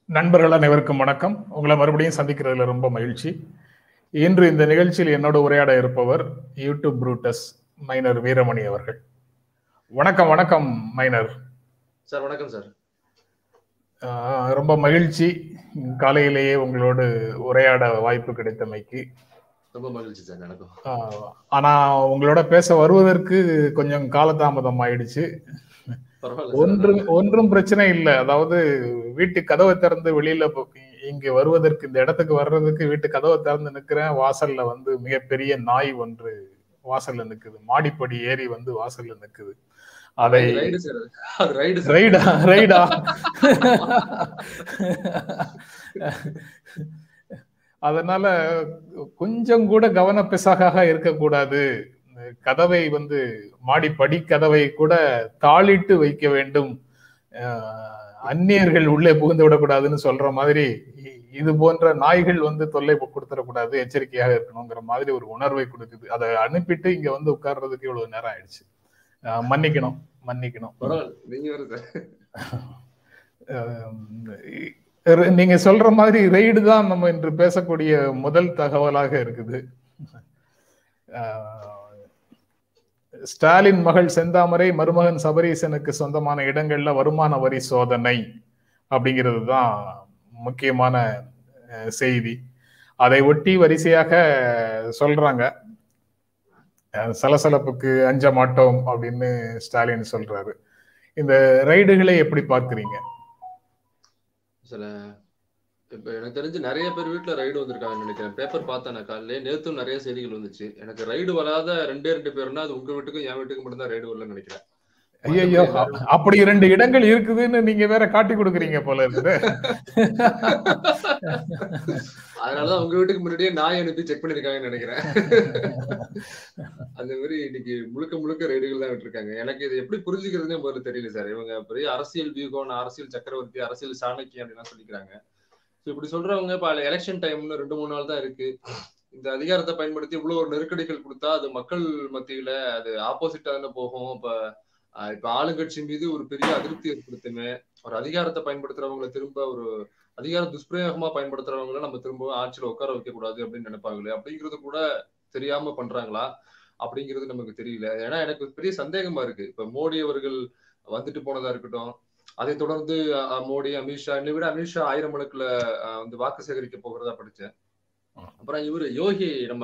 நண்பர்கள் அனைவருக்கும் வணக்கம் உங்களை மறுபடியும் சந்திக்கிறதுல ரொம்ப மகிழ்ச்சி இன்று இந்த நிகழ்ச்சியில் என்னோட உரையாட இருப்பவர் யூடியூப் ப்ரூட்டஸ் மைனர் வீரமணி அவர்கள் வணக்கம் வணக்கம் மைனர் சார் வணக்கம் சார் ஆஹ் ரொம்ப மகிழ்ச்சி காலையிலேயே உங்களோடு உரையாட வாய்ப்பு கிடைத்தமைக்கு ரொம்ப மகிழ்ச்சி சார் எனக்கும் ஆஹ் ஆனா உங்களோட பேச வருவதற்கு கொஞ்சம் காலதாமதம் ஆயிடுச்சு பரவாயில்ல சார் ஒன்றும் ஒன்றும் பிரச்சனை இல்லை அதாவது வீட்டு கதவை திறந்து வெளியில போ- இங்க வருவதற்கு இந்த இடத்துக்கு வர்றதுக்கு வீட்டு கதவை திறந்து நிக்கிறேன் வாசல்ல வந்து மிகப்பெரிய நாய் ஒன்று வாசல்ல நிக்குது மாடிப்படி ஏறி வந்து வாசல்ல நிக்குது அதை அது ரைடு சார் அது. அது ரைடு சார் ரைடா ரைடா அதனால கொஞ்சம் கூட கவன பிசகாக இருக்கக்கூடாது கதவை வந்து மாடி படி கதவை கூட தாளிட்டு வைக்க வேண்டும் அஹ், அந்நியர்கள் உள்ளே புகுந்து விடக்கூடாதுன்னு சொல்ற மாதிரி இ- இது போன்ற நாய்கள் வந்து தொல்லை கொடுத்துடக்கூடாது எச்சரிக்கையாக இருக்கணுங்கிற மாதிரி ஒரு உணர்வை கொடுக்குது அதை அனுப்பிட்டு இங்க வந்து உட்கார்றதுக்கு இவ்வளவு நேரம் ஆயிடுச்சு அஹ், மன்னிக்கணும் மன்னிக்கணும் பரவாயில்ல நீங்க வேற சார் அஹ் நீங்க சொல்ற மாதிரி ரெய்டு தான் நம்ம இன்று பேசக்கூடிய முதல் தகவலாக இருக்குது அஹ் ஸ்டாலின் மகள் செந்தாமரை மருமகன் சபரீசனுக்கு சொந்தமான இடங்கள்ல வருமான வரி சோதனை அப்படிங்கிறது தான் முக்கியமான அஹ், செய்தி அதை ஒட்டி வரிசையாக சொல்றாங்க அஹ், சலசலப்புக்கு அஞ்ச மாட்டோம் அப்படின்னு ஸ்டாலின் சொல்றாரு இந்த ரைடுகளை எப்படி பார்க்கிறீங்க சில இப்ப எனக்கு தெரிஞ்சு நிறைய பேர் வீட்ல ரைடு வந்திருக்காங்கன்னு நினைக்கிறேன் பேப்பர் பார்த்தேன் நான் காலையில நேத்தும் நிறைய செய்திகள் வந்துச்சு எனக்கு ரைடு வராத ரெண்டே ரெண்டு பேர்னா அது உங்க வீட்டுக்கும் என் வீட்டுக்கும் மட்டும் தான் ரைடு வரலன்னு நினைக்கிறேன் ஐயோ அப்படி இரண்டு இடங்கள் இருக்குதுன்னு நீங்க வேற காட்டி கொடுக்குறீங்க போல இருக்குது அதனாலதான் உங்க வீட்டுக்கு முன்னாடியே நாய் அனுப்பி செக் பண்ணிருக்காங்கன்னு நினைக்கிறேன் அந்த மாதிரி இன்னைக்கு முழுக்க முழுக்க ரைடுகள் தான் விட்டுருக்காங்க எனக்கு இது எப்படி புரிஞ்சுக்கிறதுனே முதல்ல தெரியல சார் இவங்க பெரிய அரசியல் வியூகம் அரசியல் சக்கரவர்த்தி அரசியல் சாணக்கியம் அப்படிலாம் சொல்லிக்கிறாங்க ஸோ இப்படி சொல்றவங்க இப்ப எலெக்ஷன் டைம்னு ரெண்டு மூணு நாள் தான் இருக்கு இந்த அதிகாரத்தை பயன்படுத்தி இவ்வளவு ஒரு நெருக்கடிகள் கொடுத்தா அது மக்கள் மத்தியில அது ஆப்போசிட்டா தானே போகும் இப்ப ஆஹ் இப்ப ஆளுங்கட்சி மீது ஒரு பெரிய அதிருப்தி ஏற்படுத்துமே ஒரு அதிகாரத்தை பயன்படுத்துறவங்களை திரும்ப ஒரு அதிகார துஷ்பிரயோகமா பயன்படுத்துறவங்கள நம்ம திரும்ப ஆட்சியில உட்கார வைக்க கூடாது அப்படின்னு நினைப்பாங்களே அப்படிங்கிறது கூட தெரியாம பண்றாங்களா அப்படிங்கிறது நமக்கு தெரியல ஏன்னா எனக்கு பெரிய சந்தேகமா இருக்கு இப்ப மோடி அவர்கள் வந்துட்டு போனதா இருக்கட்டும் அதை தொடர்ந்து அஹ், மோடி அமித்ஷா என்னை விட அமித்ஷா ஆயிரம் மடக்குல அஹ், வந்து வாக்கு சேகரிக்க போகிறதா படிச்சேன் அப்புறம் இவரு யோகி நம்ம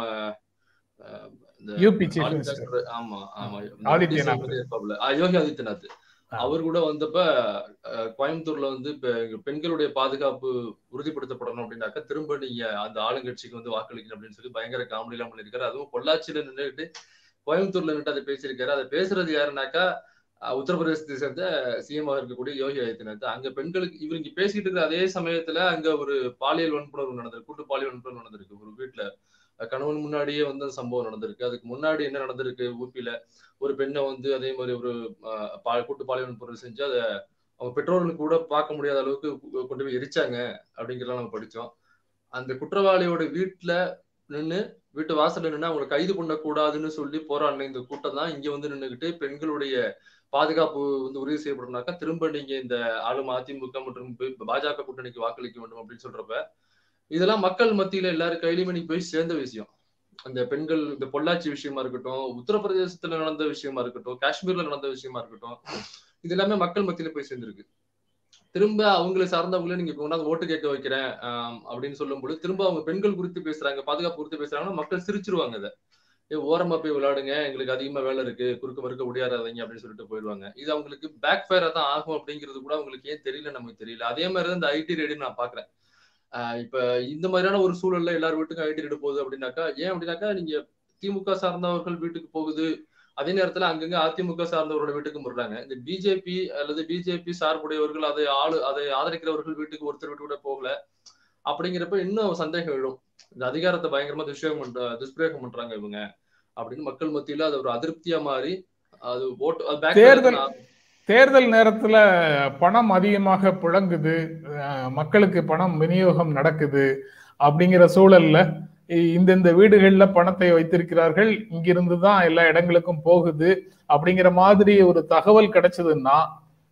அஹ், இந்த யூபி சீஃப் ஆளும் மினிஸ்டர் பேசுற- ஆமா ஆமா இந்த ஆதித்யநாத். மத்திய இருப்பாப்புல. ஆ, யோகி ஆதித்யநாத் ஆ. அவர் கூட வந்தப்ப அஹ், கோயம்புத்தூர்ல வந்து இப்ப இங்க பெண்களுடைய பாதுகாப்பு உறுதிப்படுத்தப்படணும் அப்படின்னாக்கா திரும்ப நீங்க அந்த ஆளுங்கட்சிக்கு வந்து வாக்களிக்கணும் அப்படின்னு சொல்லி பயங்கர காமெடி எல்லாம் பண்ணிருக்காரு அதுவும் பொள்ளாச்சியில நின்றுட்டு கோயம்புத்தூர்ல நின்று அதை பேசியிருக்காரு அதை பேசுறது யாருனாக்கா அஹ், உத்தரப்பிரதேசத்தை சேர்ந்த சிஎம் இருக்கக்கூடிய யோகி ஆதித்யநாத் அங்க பெண்களுக்கு இவர் இங்க பேசிட்டு இருக்கிற அதே சமயத்துல அங்க ஒரு பாலியல் வன்புணர்வு நடந்திருக்கு கூட்டு பாலியல் வன்புணர்வு நடந்திருக்கு ஒரு வீட்டுல அஹ், கணவன் முன்னாடியே வந்து அந்த சம்பவம் நடந்திருக்கு அதுக்கு முன்னாடி என்ன நடந்திருக்கு ஊபியில ஒரு பெண்ணை வந்து அதே மாதிரி ஒரு அஹ், பா- கூட்டு பாலியல் பொருள் செஞ்சு அதை அவங்க பெற்றோர்களுக்கு கூட பார்க்க முடியாத அளவுக்கு கொ- கொண்டு போய் எரிச்சாங்க அப்படிங்கிறதெல்லாம் நம்ம படிச்சோம் அந்த குற்றவாளியோட வீட்டுல நின்னு வீட்டு வாசல்ல நின்று அவங்களை கைது பண்ணக்கூடாதுன்னு சொல்லி போராடின இந்த கூட்டம் தான் இங்க வந்து நின்னுகிட்டு பெண்களுடைய பாதுகாப்பு வந்து உறுதி செய்யப்படணும்னாக்கா திரும்ப நீங்க இந்த ஆளும் அதிமுக மற்றும் பி- பாஜக கூட்டணிக்கு வாக்களிக்க வேண்டும் அப்படின்னு சொல்றப்ப இதெல்லாம் மக்கள் மத்தியில எல்லாரும் கையிலுமே நீங்க போய் சேர்ந்த விஷயம் அந்த பெண்கள் இந்த பொள்ளாச்சி விஷயமா இருக்கட்டும் உத்தரப்பிரதேசத்துல நடந்த விஷயமா இருக்கட்டும் காஷ்மீர்ல நடந்த விஷயமா இருக்கட்டும் இது எல்லாமே மக்கள் மத்தியில போய் சேர்ந்திருக்கு திரும்ப அவங்களை சார்ந்தவங்களே நீங்க கொண்டாந்து ஓட்டு கேட்க வைக்கிறேன் ஆம், அப்படின்னு சொல்லும்போது திரும்ப அவங்க பெண்கள் குறித்து பேசுறாங்க பாதுகாப்பு குறித்து பேசுறாங்கன்னா மக்கள் சிரிச்சிருவாங்க அதை ஏ ஓரமா போய் விளையாடுங்க எங்களுக்கு அதிகமா வேலை இருக்கு குறுக்க மறுக்க முடியாதவங்க அப்படின்னு சொல்லிட்டு போயிடுவாங்க இது அவங்களுக்கு பேக் ஃபயரா தான் ஆகும் அப்படிங்கிறது கூட அவங்களுக்கு ஏன் தெரியல நமக்கு தெரியல அதே மாதிரி தான் இந்த ஐடி ரேடு நான் பாக்குறேன் ஆஹ் இப்ப இந்த மாதிரியான ஒரு சூழல்ல எல்லார் வீட்டுக்கும் ஐடி ரேடு போகுது அப்படின்னாக்கா ஏன் அப்படின்னாக்கா நீங்க திமுக சார்ந்தவர்கள் வீட்டுக்கு போகுது அதே நேரத்துல அங்கங்க அதிமுக சார்ந்தவரோட வீட்டுக்கு முடுறாங்க இந்த பிஜேபி அல்லது பிஜேபி சார்புடையவர்கள் அதை ஆளு அதை ஆதரிக்கிறவர்கள் வீட்டுக்கு ஒருத்தர் வீட்டு கூட போகல அப்படிங்கிறப்ப இன்னும் சந்தேகம் எழும் இந்த அதிகாரத்தை பயங்கரமா துஷ்பிரயோகம் பண்ற துஷ்பிரயோகம் பண்றாங்க இவங்க அப்படின்னு மக்கள் மத்தியில அது ஒரு அதிருப்தியா மாறி அது ஓட்டு அது backfire தேர்தல் தான் தேர்தல் நேரத்துல பணம் அதிகமாக புழங்குது அஹ், மக்களுக்கு பணம் விநியோகம் நடக்குது அப்படிங்கிற சூழல்ல இ- இந்தந்த வீடுகள்ல பணத்தை வைத்திருக்கிறார்கள் இங்கிருந்து தான் எல்லா இடங்களுக்கும் போகுது அப்படிங்கிற மாதிரி ஒரு தகவல் கிடைச்சதுன்னா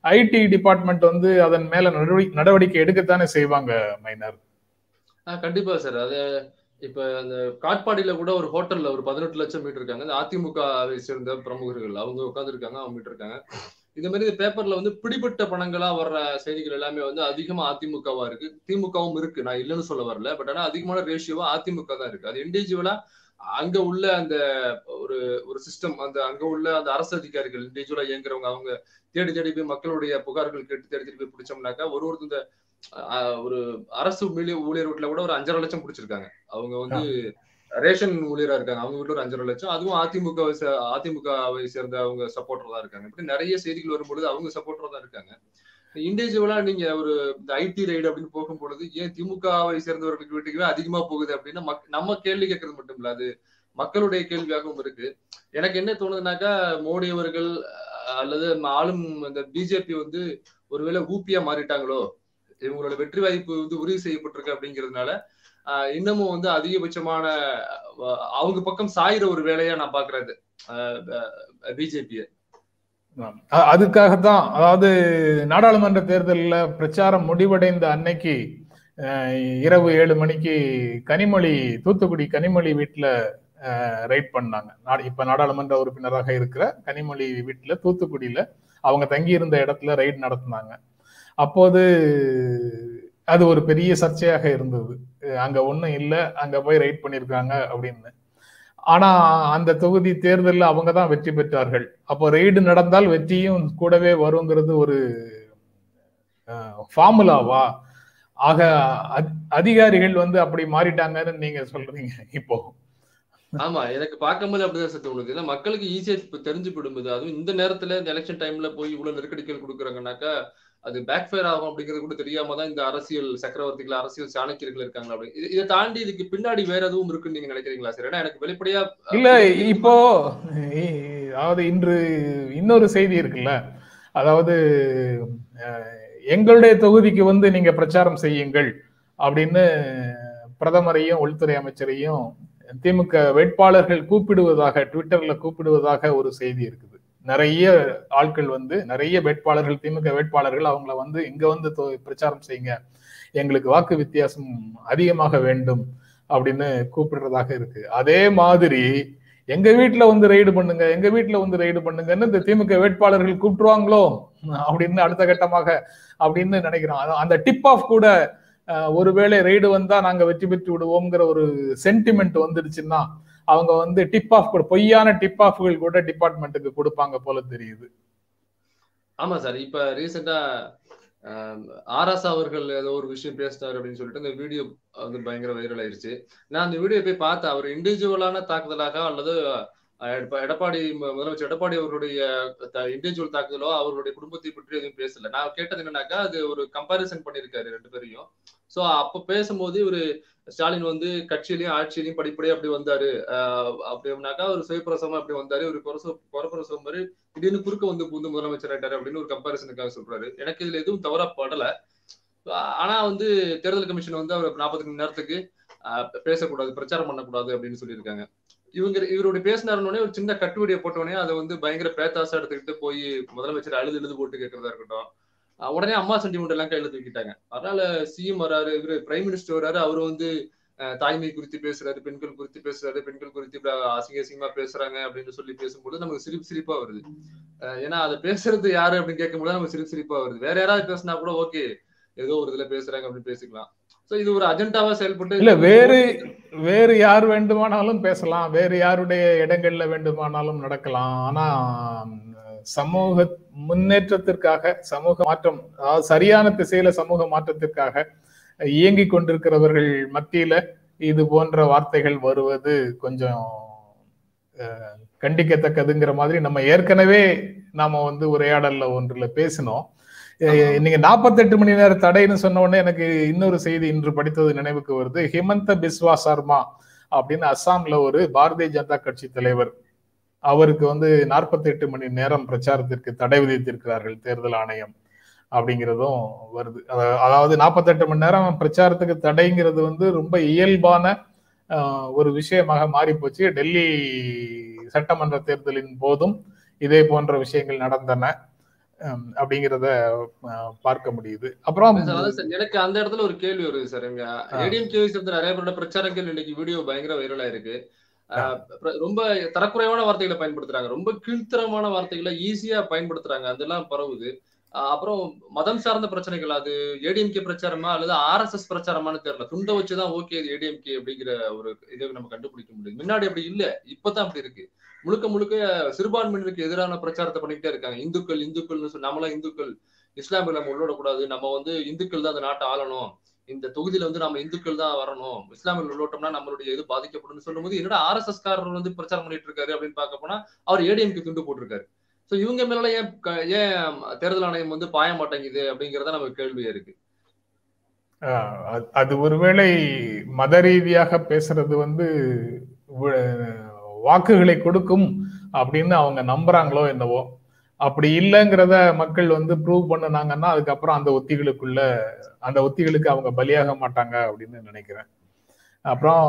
ஐடி டிபார்ட்மெண்ட் வந்து அதன் மேல நடவடிக்கை நடவடிக்கை எடுக்கத்தானே செய்வாங்க மைனர் கண்டிப்பா சார் அது இப்ப அந்த காட்பாடியில கூட ஒரு ஹோட்டல்ல ஒரு பதினெட்டு லட்சம் மீட்டர் இருக்காங்க இந்த அதிமுகவை சேர்ந்த பிரமுகர்கள் அவங்க உட்காந்துருக்காங்க அவங்க மீட்டர் இருக்காங்க இந்த மாதிரி பேப்பர்ல வந்து பிடிபட்ட பணங்களா வர்ற செய்திகள் எல்லாமே வந்து அதிகமா அதிமுகவா இருக்கு திமுகவும் இருக்கு நான் இல்லைன்னு சொல்ல வரல பட் ஆனா அதிகமான ரேஷியோவா அதிமுக தான் இருக்கு அது இண்டிவிஜுவலா அங்க உள்ள அந்த ஒரு ஒரு சிஸ்டம் அந்த அங்க உள்ள அந்த அரசு அதிகாரிகள் இண்டிவிஜுவலா இயங்குறவங்க அவங்க தேடி தேடி போய் மக்களுடைய புகார்கள் கேட்டு தேடி தேடி போய் பிடிச்சோம்னாக்கா ஒரு ஒருத்தர் இந்த ஒரு அரசு ஊழியர் வீட்டுல கூட ஒரு அஞ்சரை லட்சம் பிடிச்சிருக்காங்க அவங்க வந்து ரேஷன் ஊழியரா இருக்காங்க அவங்க வீட்டுல ஒரு அஞ்சரை லட்சம் அதுவும் அதிமுக அதிமுகவை சேர்ந்த அவங்க சப்போர்டர் தான் இருக்காங்க இப்படி நிறைய செய்திகள் வரும்பொழுது அவங்க சப்போர்டர் தான் இருக்காங்க இண்டிவிஜுவலா நீங்க ஒரு இந்த ஐடி ரைடு அப்படின்னு போகும்பொழுது ஏன் திமுகவை சேர்ந்தவர்களுக்கு வீட்டுக்குமே அதிகமா போகுது அப்படின்னா நம்ம கேள்வி கேட்கறது மட்டும் இல்ல அது மக்களுடைய கேள்வியாகவும் இருக்கு எனக்கு என்ன தோணுதுனாக்கா மோடி அவர்கள் அல்லது ஆளும் இந்த பிஜேபி வந்து ஒருவேளை ஊப்பியா மாறிட்டாங்களோ இவங்களோட வெற்றி வாய்ப்பு வந்து உறுதி செய்யப்பட்டிருக்கு அப்படிங்கிறதுனால இன்னமும் வந்து அதிகபட்சமான அவங்க பக்கம் சாயிற ஒரு வேலையா நான் பாக்குறது பிஜேபிய அதுக்காகத்தான் அதாவது நாடாளுமன்ற தேர்தலில் பிரச்சாரம் முடிவடைந்த அன்னைக்கு இரவு ஏழு மணிக்கு கனிமொழி தூத்துக்குடி கனிமொழி வீட்டுல ரைட் பண்ணாங்க இப்ப நாடாளுமன்ற உறுப்பினராக இருக்கிற கனிமொழி வீட்டுல தூத்துக்குடியில அவங்க தங்கி இருந்த இடத்துல ரைட் நடத்தினாங்க அப்போது அது ஒரு பெரிய சர்ச்சையாக இருந்தது அங்க ஒண்ணும் இல்லை அங்க போய் ரைட் பண்ணிருக்காங்க அப்படின்னு ஆனா அந்த தொகுதி தேர்தலில் அவங்க தான் வெற்றி பெற்றார்கள் அப்போ ரெய்டு நடந்தால் வெற்றியும் கூடவே வருங்கிறது ஒரு ஃபார்முலாவா ஆக அதிகாரிகள் வந்து அப்படி மாறிட்டாங்கன்னு நீங்க சொல்றீங்க இப்போ ஆமா எனக்கு பார்க்கும்போது அப்படிதான் சத்து உனக்கு ஏன்னா மக்களுக்கு ஈஸியா இப்ப தெரிஞ்சு விடும்போது அதுவும் இந்த நேரத்துல இந்த எலெக்ஷன் டைம்ல போய் இவ்வளவு நெருக்கடிகள் கொடுக்குறாங்கனாக்கா அது பேக் ஃபயர் ஆகும் அப்படிங்கிறது கூட தெரியாம தான் இந்த அரசியல் சக்கரவர்த்திகள் அரசியல் சாணக்கியர்கள் இருக்காங்களா அப்படி இதை தாண்டி இதுக்கு பின்னாடி வேற எதுவும் இருக்குன்னு நீங்க நினைக்கிறீங்களா சார் ஏன்னா எனக்கு வெளிப்படையா இல்ல இப்போ அதாவது இன்று இன்னொரு செய்தி இருக்குல்ல அதாவது எங்களுடைய தொகுதிக்கு வந்து நீங்க பிரச்சாரம் செய்யுங்கள் அப்படின்னு பிரதமரையும் உள்துறை அமைச்சரையும் திமுக வேட்பாளர்கள் கூப்பிடுவதாக ட்விட்டர்ல கூப்பிடுவதாக ஒரு செய்தி இருக்குது நிறைய ஆட்கள் வந்து நிறைய வேட்பாளர்கள் திமுக வேட்பாளர்கள் அவங்கள வந்து இங்க வந்து பிரச்சாரம் செய்யுங்க எங்களுக்கு வாக்கு வித்தியாசம் அதிகமாக வேண்டும் அப்படின்னு கூப்பிடுறதாக இருக்கு அதே மாதிரி எங்க வீட்டுல வந்து ரெய்டு பண்ணுங்க எங்க வீட்டுல வந்து ரெய்டு பண்ணுங்கன்னு இந்த திமுக வேட்பாளர்கள் கூப்பிட்டுருவாங்களோ அப்படின்னு அடுத்த கட்டமாக அப்படின்னு நினைக்கிறோம் அந்த டிப் ஆஃப் கூட ஒருவேளை ரெய்டு வந்தா நாங்க வெற்றி பெற்று விடுவோம்ங்கிற ஒரு சென்டிமெண்ட் வந்துடுச்சுன்னா அவங்க வந்து டிப் ஆஃப் கூட பொய்யான டிப் ஆஃப்கள் கூட டிபார்ட்மெண்ட்டுக்கு கொடுப்பாங்க போல தெரியுது ஆமா சார் இப்ப ரீசெண்டா ஆராசா அவர்கள் ஏதோ ஒரு விஷயம் பேசினார் அப்படின்னு சொல்லிட்டு அந்த வீடியோ வந்து பயங்கர வைரல் ஆயிருச்சு நான் அந்த வீடியோ போய் பார்த்தேன் அவர் இண்டிவிஜுவலான தாக்குதலாக அல்லது எடப்பாடி முதலமைச்சர் எடப்பாடி அவருடைய இண்டிவிஜுவல் தாக்குதலோ அவருடைய குடும்பத்தை பற்றி எதுவும் பேசல நான் கேட்டது என்னன்னாக்கா அது ஒரு கம்பாரிசன் பண்ணிருக்காரு ரெண்டு பேரையும் சோ அப்ப பேசும்போது இவரு ஸ்டாலின் வந்து கட்சியிலயும் ஆட்சியிலையும் படிப்படியா அப்படி வந்தாரு அப்படின்னாக்கா ஒரு சுயப்பிரசவமா அப்படி வந்தாரு ஒரு குரச குறப்பிரசவம் மாதிரி திடீர்னு குறுக்க வந்து புந்து முதலமைச்சர் ஆயிட்டாரு அப்படின்னு ஒரு கம்பாரிசனுக்காக சொல்றாரு எனக்கு இதுல எதுவும் தவறா படல ஆனா வந்து தேர்தல் கமிஷன் வந்து அவர் நாற்பது மணி நேரத்துக்கு பேசக்கூடாது பிரச்சாரம் பண்ணக்கூடாது அப்படின்னு சொல்லியிருக்காங்க இவங்க இவருடைய பேசினாருன்னே ஒரு சின்ன கட்டுவடியை போட்டோடனே அதை வந்து பயங்கர பேத்தாசா எடுத்துக்கிட்டு போய் முதலமைச்சர் அழுது எழுது போட்டு கேட்கறதா இருக்கட்டும் உடனே அம்மா சென்டிமெண்ட் எல்லாம் கையில தூக்கிட்டாங்க அதனால சிஎம் வராரு இவரு பிரைம் மினிஸ்டர் வராரு அவரு வந்து தாய்மை குறித்து பேசுறாரு பெண்கள் குறித்து பேசுறாரு பெண்கள் குறித்து அசிங்க அசிங்கமா பேசுறாங்க அப்படின்னு சொல்லி பேசும்போது நமக்கு சிரிப்பு சிரிப்பா வருது ஏன்னா அதை பேசுறது யாரு அப்படின்னு கேட்கும்போது நமக்கு சிரிப்பு சிரிப்பா வருது வேற யாராவது பேசினா கூட ஓகே ஏதோ ஒரு இதுல பேசுறாங்க அப்படின்னு பேசிக்கலாம் சோ இது ஒரு அஜெண்டாவா செயல்பட்டு இல்ல வேறு வேறு யார் வேண்டுமானாலும் பேசலாம் வேறு யாருடைய இடங்கள்ல வேண்டுமானாலும் நடக்கலாம் ஆனா சமூக முன்னேற்றத்திற்காக சமூக மாற்றம் அதாவது சரியான திசையில சமூக மாற்றத்திற்காக இயங்கி கொண்டிருக்கிறவர்கள் மத்தியில இது போன்ற வார்த்தைகள் வருவது கொஞ்சம் கண்டிக்கத்தக்கதுங்கிற மாதிரி நம்ம ஏற்கனவே நாம வந்து உரையாடல்ல ஒன்றுல பேசினோம் நீங்க நாற்பத்தெட்டு மணி நேர தடைன்னு சொன்ன உடனே எனக்கு இன்னொரு செய்தி இன்று படித்தது நினைவுக்கு வருது ஹிமந்த பிஸ்வா சர்மா அப்படின்னு அஸ்ஸாம்ல ஒரு பாரதிய ஜனதா கட்சி தலைவர் அவருக்கு வந்து நாற்பத்தி எட்டு மணி நேரம் பிரச்சாரத்திற்கு தடை விதித்திருக்கிறார்கள் தேர்தல் ஆணையம் அப்படிங்கிறதும் வருது அதாவது நாற்பத்தெட்டு மணி நேரம் பிரச்சாரத்துக்கு தடைங்கிறது வந்து ரொம்ப இயல்பான ஒரு விஷயமாக மாறி போச்சு டெல்லி சட்டமன்ற தேர்தலின் போதும் இதே போன்ற விஷயங்கள் நடந்தன அப்படிங்கிறத பார்க்க முடியுது அப்புறம் எனக்கு அந்த இடத்துல ஒரு கேள்வி வருது சார் எங்க ஏடிஎம்கே சேர்ந்த நிறைய பேரோட பிரச்சாரங்கள் இன்னைக்கு வீடியோ பயங்கர வைரலா இருக்கு ரொம்ப தரக்குறைவான வார்த்தைகளை பயன்படுத்துறாங்க ரொம்ப கீழ்த்தரமான வார்த்தைகளை ஈஸியா பயன்படுத்துறாங்க அதெல்லாம் பரவுது அப்புறம் மதம் சார்ந்த பிரச்சனைகள் அது ஏடிஎம்கே பிரச்சாரமா அல்லது ஆர் எஸ் எஸ் பிரச்சாரமானு தெரியல துண்டை வச்சுதான் ஓகே இது ஏடிஎம்கே அப்படிங்கிற ஒரு இதை நம்ம கண்டுபிடிக்க முடியும் முன்னாடி அப்படி இல்ல இப்பதான் அப்படி இருக்கு முழுக்க முழுக்க சிறுபான்மையினருக்கு எதிரான பிரச்சாரத்தை பண்ணிக்கிட்டே இருக்காங்க இந்துக்கள் இந்துக்கள்னு சொல்லி நம்மளாம் இந்துக்கள் இஸ்லாமிய நம்ம உள்ளோடக்கூடாது நம்ம வந்து இந்துக்கள் தான் அந்த நாட்டை ஆளணும் இந்த தொகுதியில வந்து நம்ம இந்துக்கள் தான் வரணும் இஸ்லாமியர்கள் உள்ளோட்டோம்னா நம்மளுடைய இது பாதிக்கப்படும் சொல்லும் போது என்னடா ஆர் எஸ் எஸ் காரர் வந்து பிரச்சாரம் பண்ணிட்டு இருக்காரு அப்படின்னு பார்க்க போனா அவர் ஏடிஎம்கே துண்டு போட்டிருக்காரு சோ இவங்க மேல ஏன் ஏன் தேர்தல் ஆணையம் வந்து பாய மாட்டேங்குது அப்படிங்கறத நமக்கு கேள்வியா இருக்கு அது ஒருவேளை மத ரீதியாக பேசுறது வந்து வாக்குகளை கொடுக்கும் அப்படின்னு அவங்க நம்புறாங்களோ என்னவோ அப்படி இல்லைங்கிறத மக்கள் வந்து ப்ரூவ் பண்ணினாங்கன்னா அதுக்கப்புறம் அந்த ஒத்திகளுக்குள்ள அந்த ஒத்திகளுக்கு அவங்க பலியாக மாட்டாங்க அப்படின்னு நினைக்கிறேன் அப்புறம்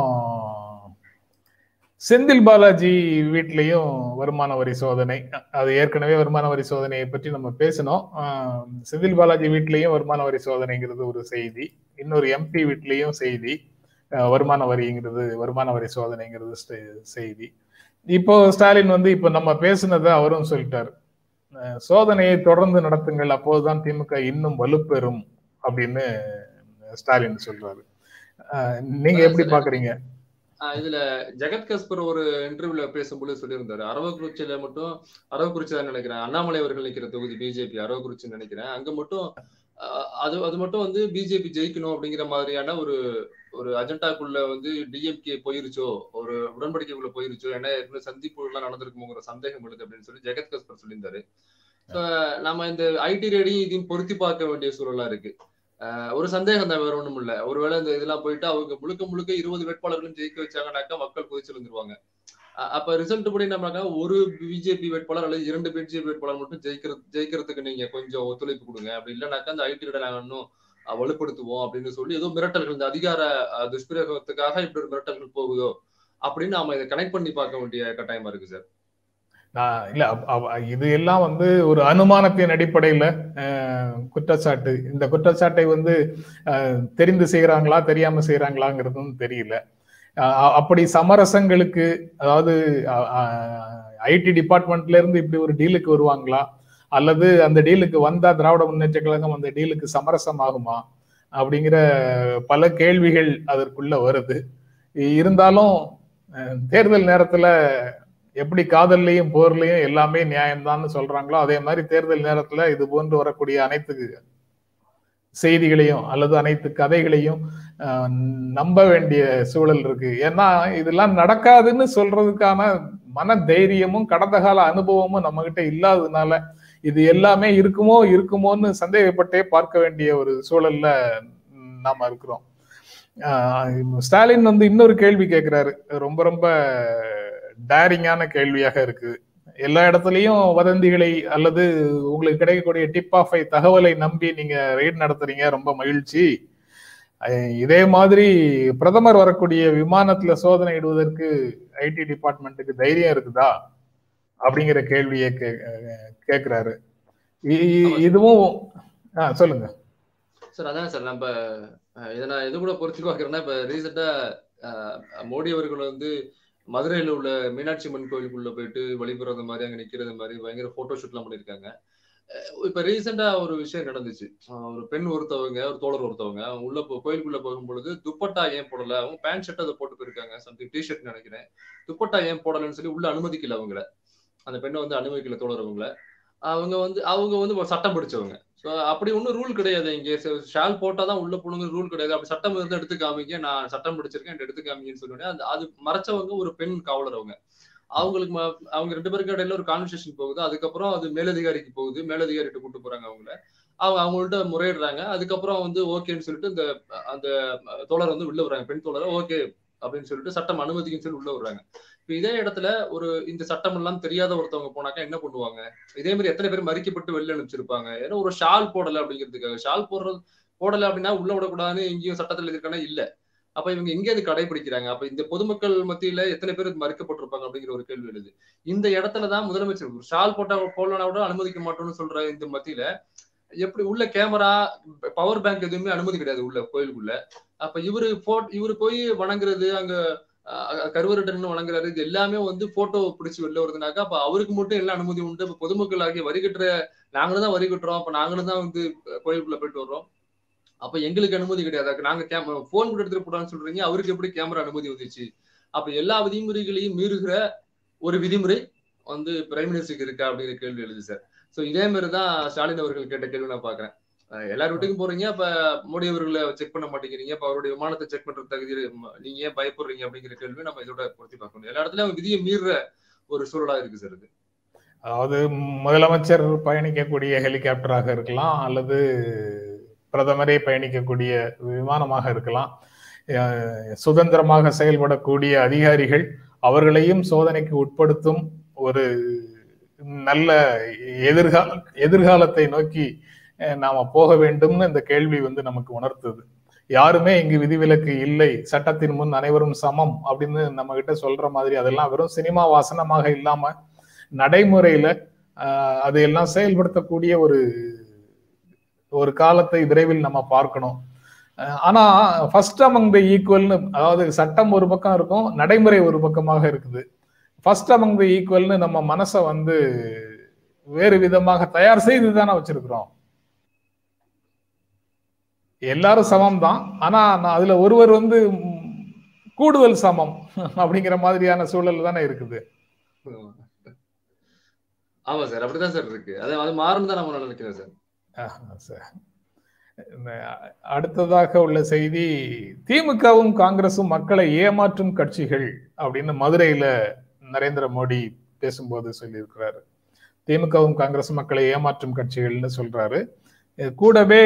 செந்தில் பாலாஜி வீட்லயும் வருமான வரி சோதனை அது ஏற்கனவே வருமான வரி சோதனையை பற்றி நம்ம பேசணும் செந்தில் பாலாஜி வீட்லயும் வருமான வரி சோதனைங்கிறது ஒரு செய்தி இன்னொரு எம்பி வீட்லயும் செய்தி வருமான வரிங்கிறது வருமான வரி சோதனைங்கிறது செய்தி இப்போ ஸ்டாலின் வந்து இப்ப நம்ம பேசுனதை அவரும் சொல்லிட்டாரு சோதனையை தொடர்ந்து நடத்துங்கள் அப்போதுதான் திமுக இன்னும் வலுப்பெறும் அப்படின்னு ஸ்டாலின் சொல்றாரு நீங்க எப்படி பாக்குறீங்க இதுல ஜெகத் கஸ்பர் ஒரு இன்டர்வியூல பேசும்போது சொல்லியிருந்தாரு அரவக்குறிச்சியில மட்டும் அரவக்குறிச்சி தான் நினைக்கிறேன் அண்ணாமலை அவர்கள் நிக்கிற தொகுதி பிஜேபி அரவக்குறிச்சி நினைக்கிறேன் அங்க மட்டும் அது அது மட்டும் வந்து பிஜேபி ஜெயிக்கணும் அப்படிங்கிற மாதிரியான ஒரு ஒரு அஜெண்டாக்குள்ள வந்து டிஎம்கே போயிருச்சோ ஒரு உடன்படிக்கைக்குள்ள போயிருச்சோ ஏன்னா ஏற்கனவே சந்திப்பு எல்லாம் நடந்திருக்குங்கிற சந்தேகம் எழுது அப்படின்னு சொல்லி ஜெகத் கஸ்பர் சொல்லியிருந்தாரு நம்ம இந்த ஐடி ரேடி இதையும் பொருத்தி பார்க்க வேண்டிய சூழலா இருக்கு ஒரு சந்தேகம் தான் வேற ஒண்ணும் இல்ல ஒருவேளை இந்த இதெல்லாம் போயிட்டு அவங்க முழுக்க முழுக்க இருபது வேட்பாளர்களும் ஜெயிக்க வச்சாங்கன்னாக்கா மக்கள் கொதிச்சிருந்துருவாங்க அப்ப ரிசல்ட் படி நம்ம ஒரு பிஜேபி வேட்பாளர் அல்லது இரண்டு பிஜேபி வேட்பாளர் மட்டும் ஜெயிக்கிறது ஜெயிக்கிறதுக்கு நீங்க கொஞ்சம் ஒத்துழைப்பு கொடுங்க அப்படி இல்லைனாக்கா அந்த ஐடி நாங்க இன்னும் வலுப்படுத்துவோம் அப்படின்னு சொல்லி ஏதோ மிரட்டல்கள் இந்த அதிகார துஷ்பிரயோகத்துக்காக இப்படி ஒரு மிரட்டல்கள் போகுதோ அப்படின்னு நாம இதை கனெக்ட் பண்ணி பார்க்க வேண்டிய கட்டாயமா இருக்கு சார் இல்ல இது எல்லாம் வந்து ஒரு அனுமானத்தின் அடிப்படையில குற்றச்சாட்டு இந்த குற்றச்சாட்டை வந்து தெரிந்து செய்யறாங்களா தெரியாம செய்யறாங்களாங்கிறதும் தெரியல அப்படி சமரசங்களுக்கு அதாவது ஐடி டிபார்ட்மெண்ட்ல இருந்து இப்படி ஒரு டீலுக்கு வருவாங்களா அல்லது அந்த டீலுக்கு வந்தா திராவிட முன்னேற்ற கழகம் அந்த டீலுக்கு சமரசம் ஆகுமா அப்படிங்கிற பல கேள்விகள் அதற்குள்ள வருது இருந்தாலும் தேர்தல் நேரத்துல எப்படி காதல்லையும் போர்லையும் எல்லாமே நியாயம்தான்னு சொல்றாங்களோ அதே மாதிரி தேர்தல் நேரத்துல இது போன்று வரக்கூடிய அனைத்து செய்திகளையும் அல்லது அனைத்து கதைகளையும் நம்ப வேண்டிய சூழல் இருக்கு ஏன்னா இதெல்லாம் நடக்காதுன்னு சொல்றதுக்கான மன தைரியமும் கடந்த கால அனுபவமும் நம்ம கிட்ட இல்லாததுனால இது எல்லாமே இருக்குமோ இருக்குமோன்னு சந்தேகப்பட்டே பார்க்க வேண்டிய ஒரு சூழல்ல நாம இருக்கிறோம் ஸ்டாலின் வந்து இன்னொரு கேள்வி கேட்கிறாரு ரொம்ப ரொம்ப டேரிங்கான கேள்வியாக இருக்கு எல்லா இடத்துலயும் வதந்திகளை அல்லது உங்களுக்கு கிடைக்கக்கூடிய டிப் ஆஃப் ஐ தகவலை நம்பி நீங்க ரெய்ட் நடத்துறீங்க ரொம்ப மகிழ்ச்சி இதே மாதிரி பிரதமர் வரக்கூடிய விமானத்துல சோதனை இடுவதற்கு ஐடி டிபார்ட்மெண்ட்டுக்கு தைரியம் இருக்குதா அப்படிங்கிற கேள்வியை கேக்குறாரு இதுவும் சொல்லுங்க சார் அதான் சார் நம்ம இதை நான் எது கூட பொறுத்து பார்க்கறேன்னா இப்ப ரீசெண்டா மோடி அவர்கள் வந்து மதுரையில உள்ள மீனாட்சி அம்மன் கோயிலுக்குள்ள போயிட்டு வழிபடுறது மாதிரி அங்க நிக்கிறது மாதிரி பயங்கர போட்டோ ஷூட் எல்லாம் பண்ணிருக்காங்க இப்ப ரீசெண்டா ஒரு விஷயம் நடந்துச்சு ஒரு பெண் ஒருத்தவங்க ஒரு தோழர் ஒருத்தவங்க அவங்க உள்ள கோயிலுக்குள்ள போகும்பொழுது துப்பட்டா ஏன் போடல அவங்க பேண்ட் ஷர்ட் அதை போட்டு போயிருக்காங்க சம்திங் டி ஷர்ட் நினைக்கிறேன் துப்பட்டா ஏன் போடலன்னு சொல்லி உள்ள அனுமதிக்கல அவங்கள அந்த பெண்ணை வந்து அனுமதிக்கல தோழரவங்கள அவங்க வந்து அவங்க வந்து சட்டம் பிடிச்சவங்க ஸோ அப்படி ஒன்றும் ரூல் கிடையாது இங்கே ஷால் போட்டால் தான் உள்ள போகணுங்கிற ரூல் கிடையாது அப்படி சட்டம் இருந்து எடுத்து காமிங்க நான் சட்டம் பிடிச்சிருக்கேன் எடுத்து காமிங்கன்னு சொன்னோடனே அந்த அது மறைச்சவங்க ஒரு பெண் காவலர் அவங்க அவங்களுக்கு அவங்க ரெண்டு பேருக்கு இடையில ஒரு கான்வர்சேஷன் போகுது அதுக்கப்புறம் அது மேலதிகாரிக்கு போகுது மேலதிகாரிகிட்ட கூட்டு போறாங்க அவங்கள அவங்க அவங்கள்ட்ட முறையிடுறாங்க அதுக்கப்புறம் வந்து ஓகேன்னு சொல்லிட்டு இந்த அந்த தோழர் வந்து உள்ள வர்றாங்க பெண் தோழரை ஓகே அப்படின்னு சொல்லிட்டு சட்டம் அனுமதிக்குன்னு சொல்லி உள்ள வர்றாங்க இப்ப இதே இடத்துல ஒரு இந்த சட்டம் எல்லாம் தெரியாத ஒருத்தவங்க போனாக்கா என்ன பண்ணுவாங்க இதே மாதிரி எத்தனை பேர் மறிக்கப்பட்டு வெளில அனுப்பிச்சிருப்பாங்க ஏன்னா ஒரு ஷால் போடல அப்படிங்கிறதுக்காக ஷால் போடுறது போடல அப்படின்னா உள்ள விடக்கூடாதுன்னு எங்கேயும் சட்டத்தில் இருக்கானே இல்ல அப்ப இவங்க எங்க அது கடைபிடிக்கிறாங்க அப்ப இந்த பொதுமக்கள் மத்தியில எத்தனை பேர் இது மறுக்கப்பட்டிருப்பாங்க அப்படிங்கிற ஒரு கேள்வி எழுது இந்த இடத்துலதான் முதலமைச்சர் ஒரு ஷால் போட்டா போடலனா கூட அனுமதிக்க மாட்டோம்னு சொல்ற இந்த மத்தியில எப்படி உள்ள கேமரா பவர் பேங்க் எதுவுமே அனுமதி கிடையாது உள்ள கோயிலுக்குள்ள அப்ப இவரு போட் இவரு போய் வணங்குறது அங்க கருவருடன் வணங்குறாரு இது எல்லாமே வந்து போட்டோ பிடிச்சி வெளில வருதுனாக்கா அப்ப அவருக்கு மட்டும் எல்லாம் அனுமதி உண்டு இப்ப பொதுமக்கள் ஆகிய வரி கட்டுற நாங்களும் தான் வரி கட்டுறோம் அப்ப நாங்களும் தான் வந்து கோயிலுக்குள்ள போயிட்டு வர்றோம் அப்ப எங்களுக்கு அனுமதி கிடையாது நாங்க கேமரா போன் கூட எடுத்துட்டு போடான்னு சொல்றீங்க அவருக்கு எப்படி கேமரா அனுமதி வந்துச்சு அப்ப எல்லா விதிமுறைகளையும் மீறுகிற ஒரு விதிமுறை வந்து பிரைம் மினிஸ்டருக்கு இருக்கா அப்படிங்கிற கேள்வி எழுது சார் சோ இதே மாதிரி தான் ஸ்டாலின் அவர்கள் கேட்ட கேள்வி நான் பாக்குறேன் எல்லார் வீட்டுக்கும் போறீங்க அப்ப மோடி அவர்களை செக் பண்ண மாட்டேங்கிறீங்க அப்ப அவருடைய விமானத்தை செக் பண்ற தகுதி நீங்க ஏன் பயப்படுறீங்க அப்படிங்கிற கேள்வி நம்ம இதோட பொருத்தி பார்க்கணும் எல்லா இடத்துலயும் விதியை மீற ஒரு சூழலா இருக்கு சார் இது அதாவது முதலமைச்சர் பயணிக்கக்கூடிய ஹெலிகாப்டராக இருக்கலாம் அல்லது பிரதமரே பயணிக்கக்கூடிய விமானமாக இருக்கலாம் சுதந்திரமாக செயல்படக்கூடிய அதிகாரிகள் அவர்களையும் சோதனைக்கு உட்படுத்தும் ஒரு நல்ல எதிர்கால எதிர்காலத்தை நோக்கி நாம போக வேண்டும்னு இந்த கேள்வி வந்து நமக்கு உணர்த்துது யாருமே இங்கு விதிவிலக்கு இல்லை சட்டத்தின் முன் அனைவரும் சமம் அப்படின்னு நம்ம கிட்ட சொல்ற மாதிரி அதெல்லாம் வெறும் சினிமா வாசனமாக இல்லாம நடைமுறையில அதையெல்லாம் செயல்படுத்தக்கூடிய ஒரு ஒரு காலத்தை விரைவில் நம்ம பார்க்கணும் ஆனா ஃபர்ஸ்ட் அமங் த ஈக்குவல்னு அதாவது சட்டம் ஒரு பக்கம் இருக்கும் நடைமுறை ஒரு பக்கமாக இருக்குது ஃபர்ஸ்ட் அமங் த ஈக்குவல்னு நம்ம மனசை வந்து வேறு விதமாக தயார் செய்து தானே வச்சிருக்கிறோம் எல்லாரும் சமம் தான் ஆனா அதுல ஒருவர் வந்து கூடுதல் சமம் அப்படிங்கிற மாதிரியான சூழல் தானே இருக்குது ஆமா சார் அப்படிதான் சார் இருக்கு அது அது மாறும் தான் நம்ம நினைக்கிறேன் சார் அடுத்ததாக உள்ள செய்தி திமுகவும் காங்கிரசும் மக்களை ஏமாற்றும் கட்சிகள் அப்படின்னு மதுரையில நரேந்திர மோடி பேசும்போது சொல்லியிருக்கிறாரு திமுகவும் காங்கிரசும் மக்களை ஏமாற்றும் கட்சிகள்னு சொல்றாரு கூடவே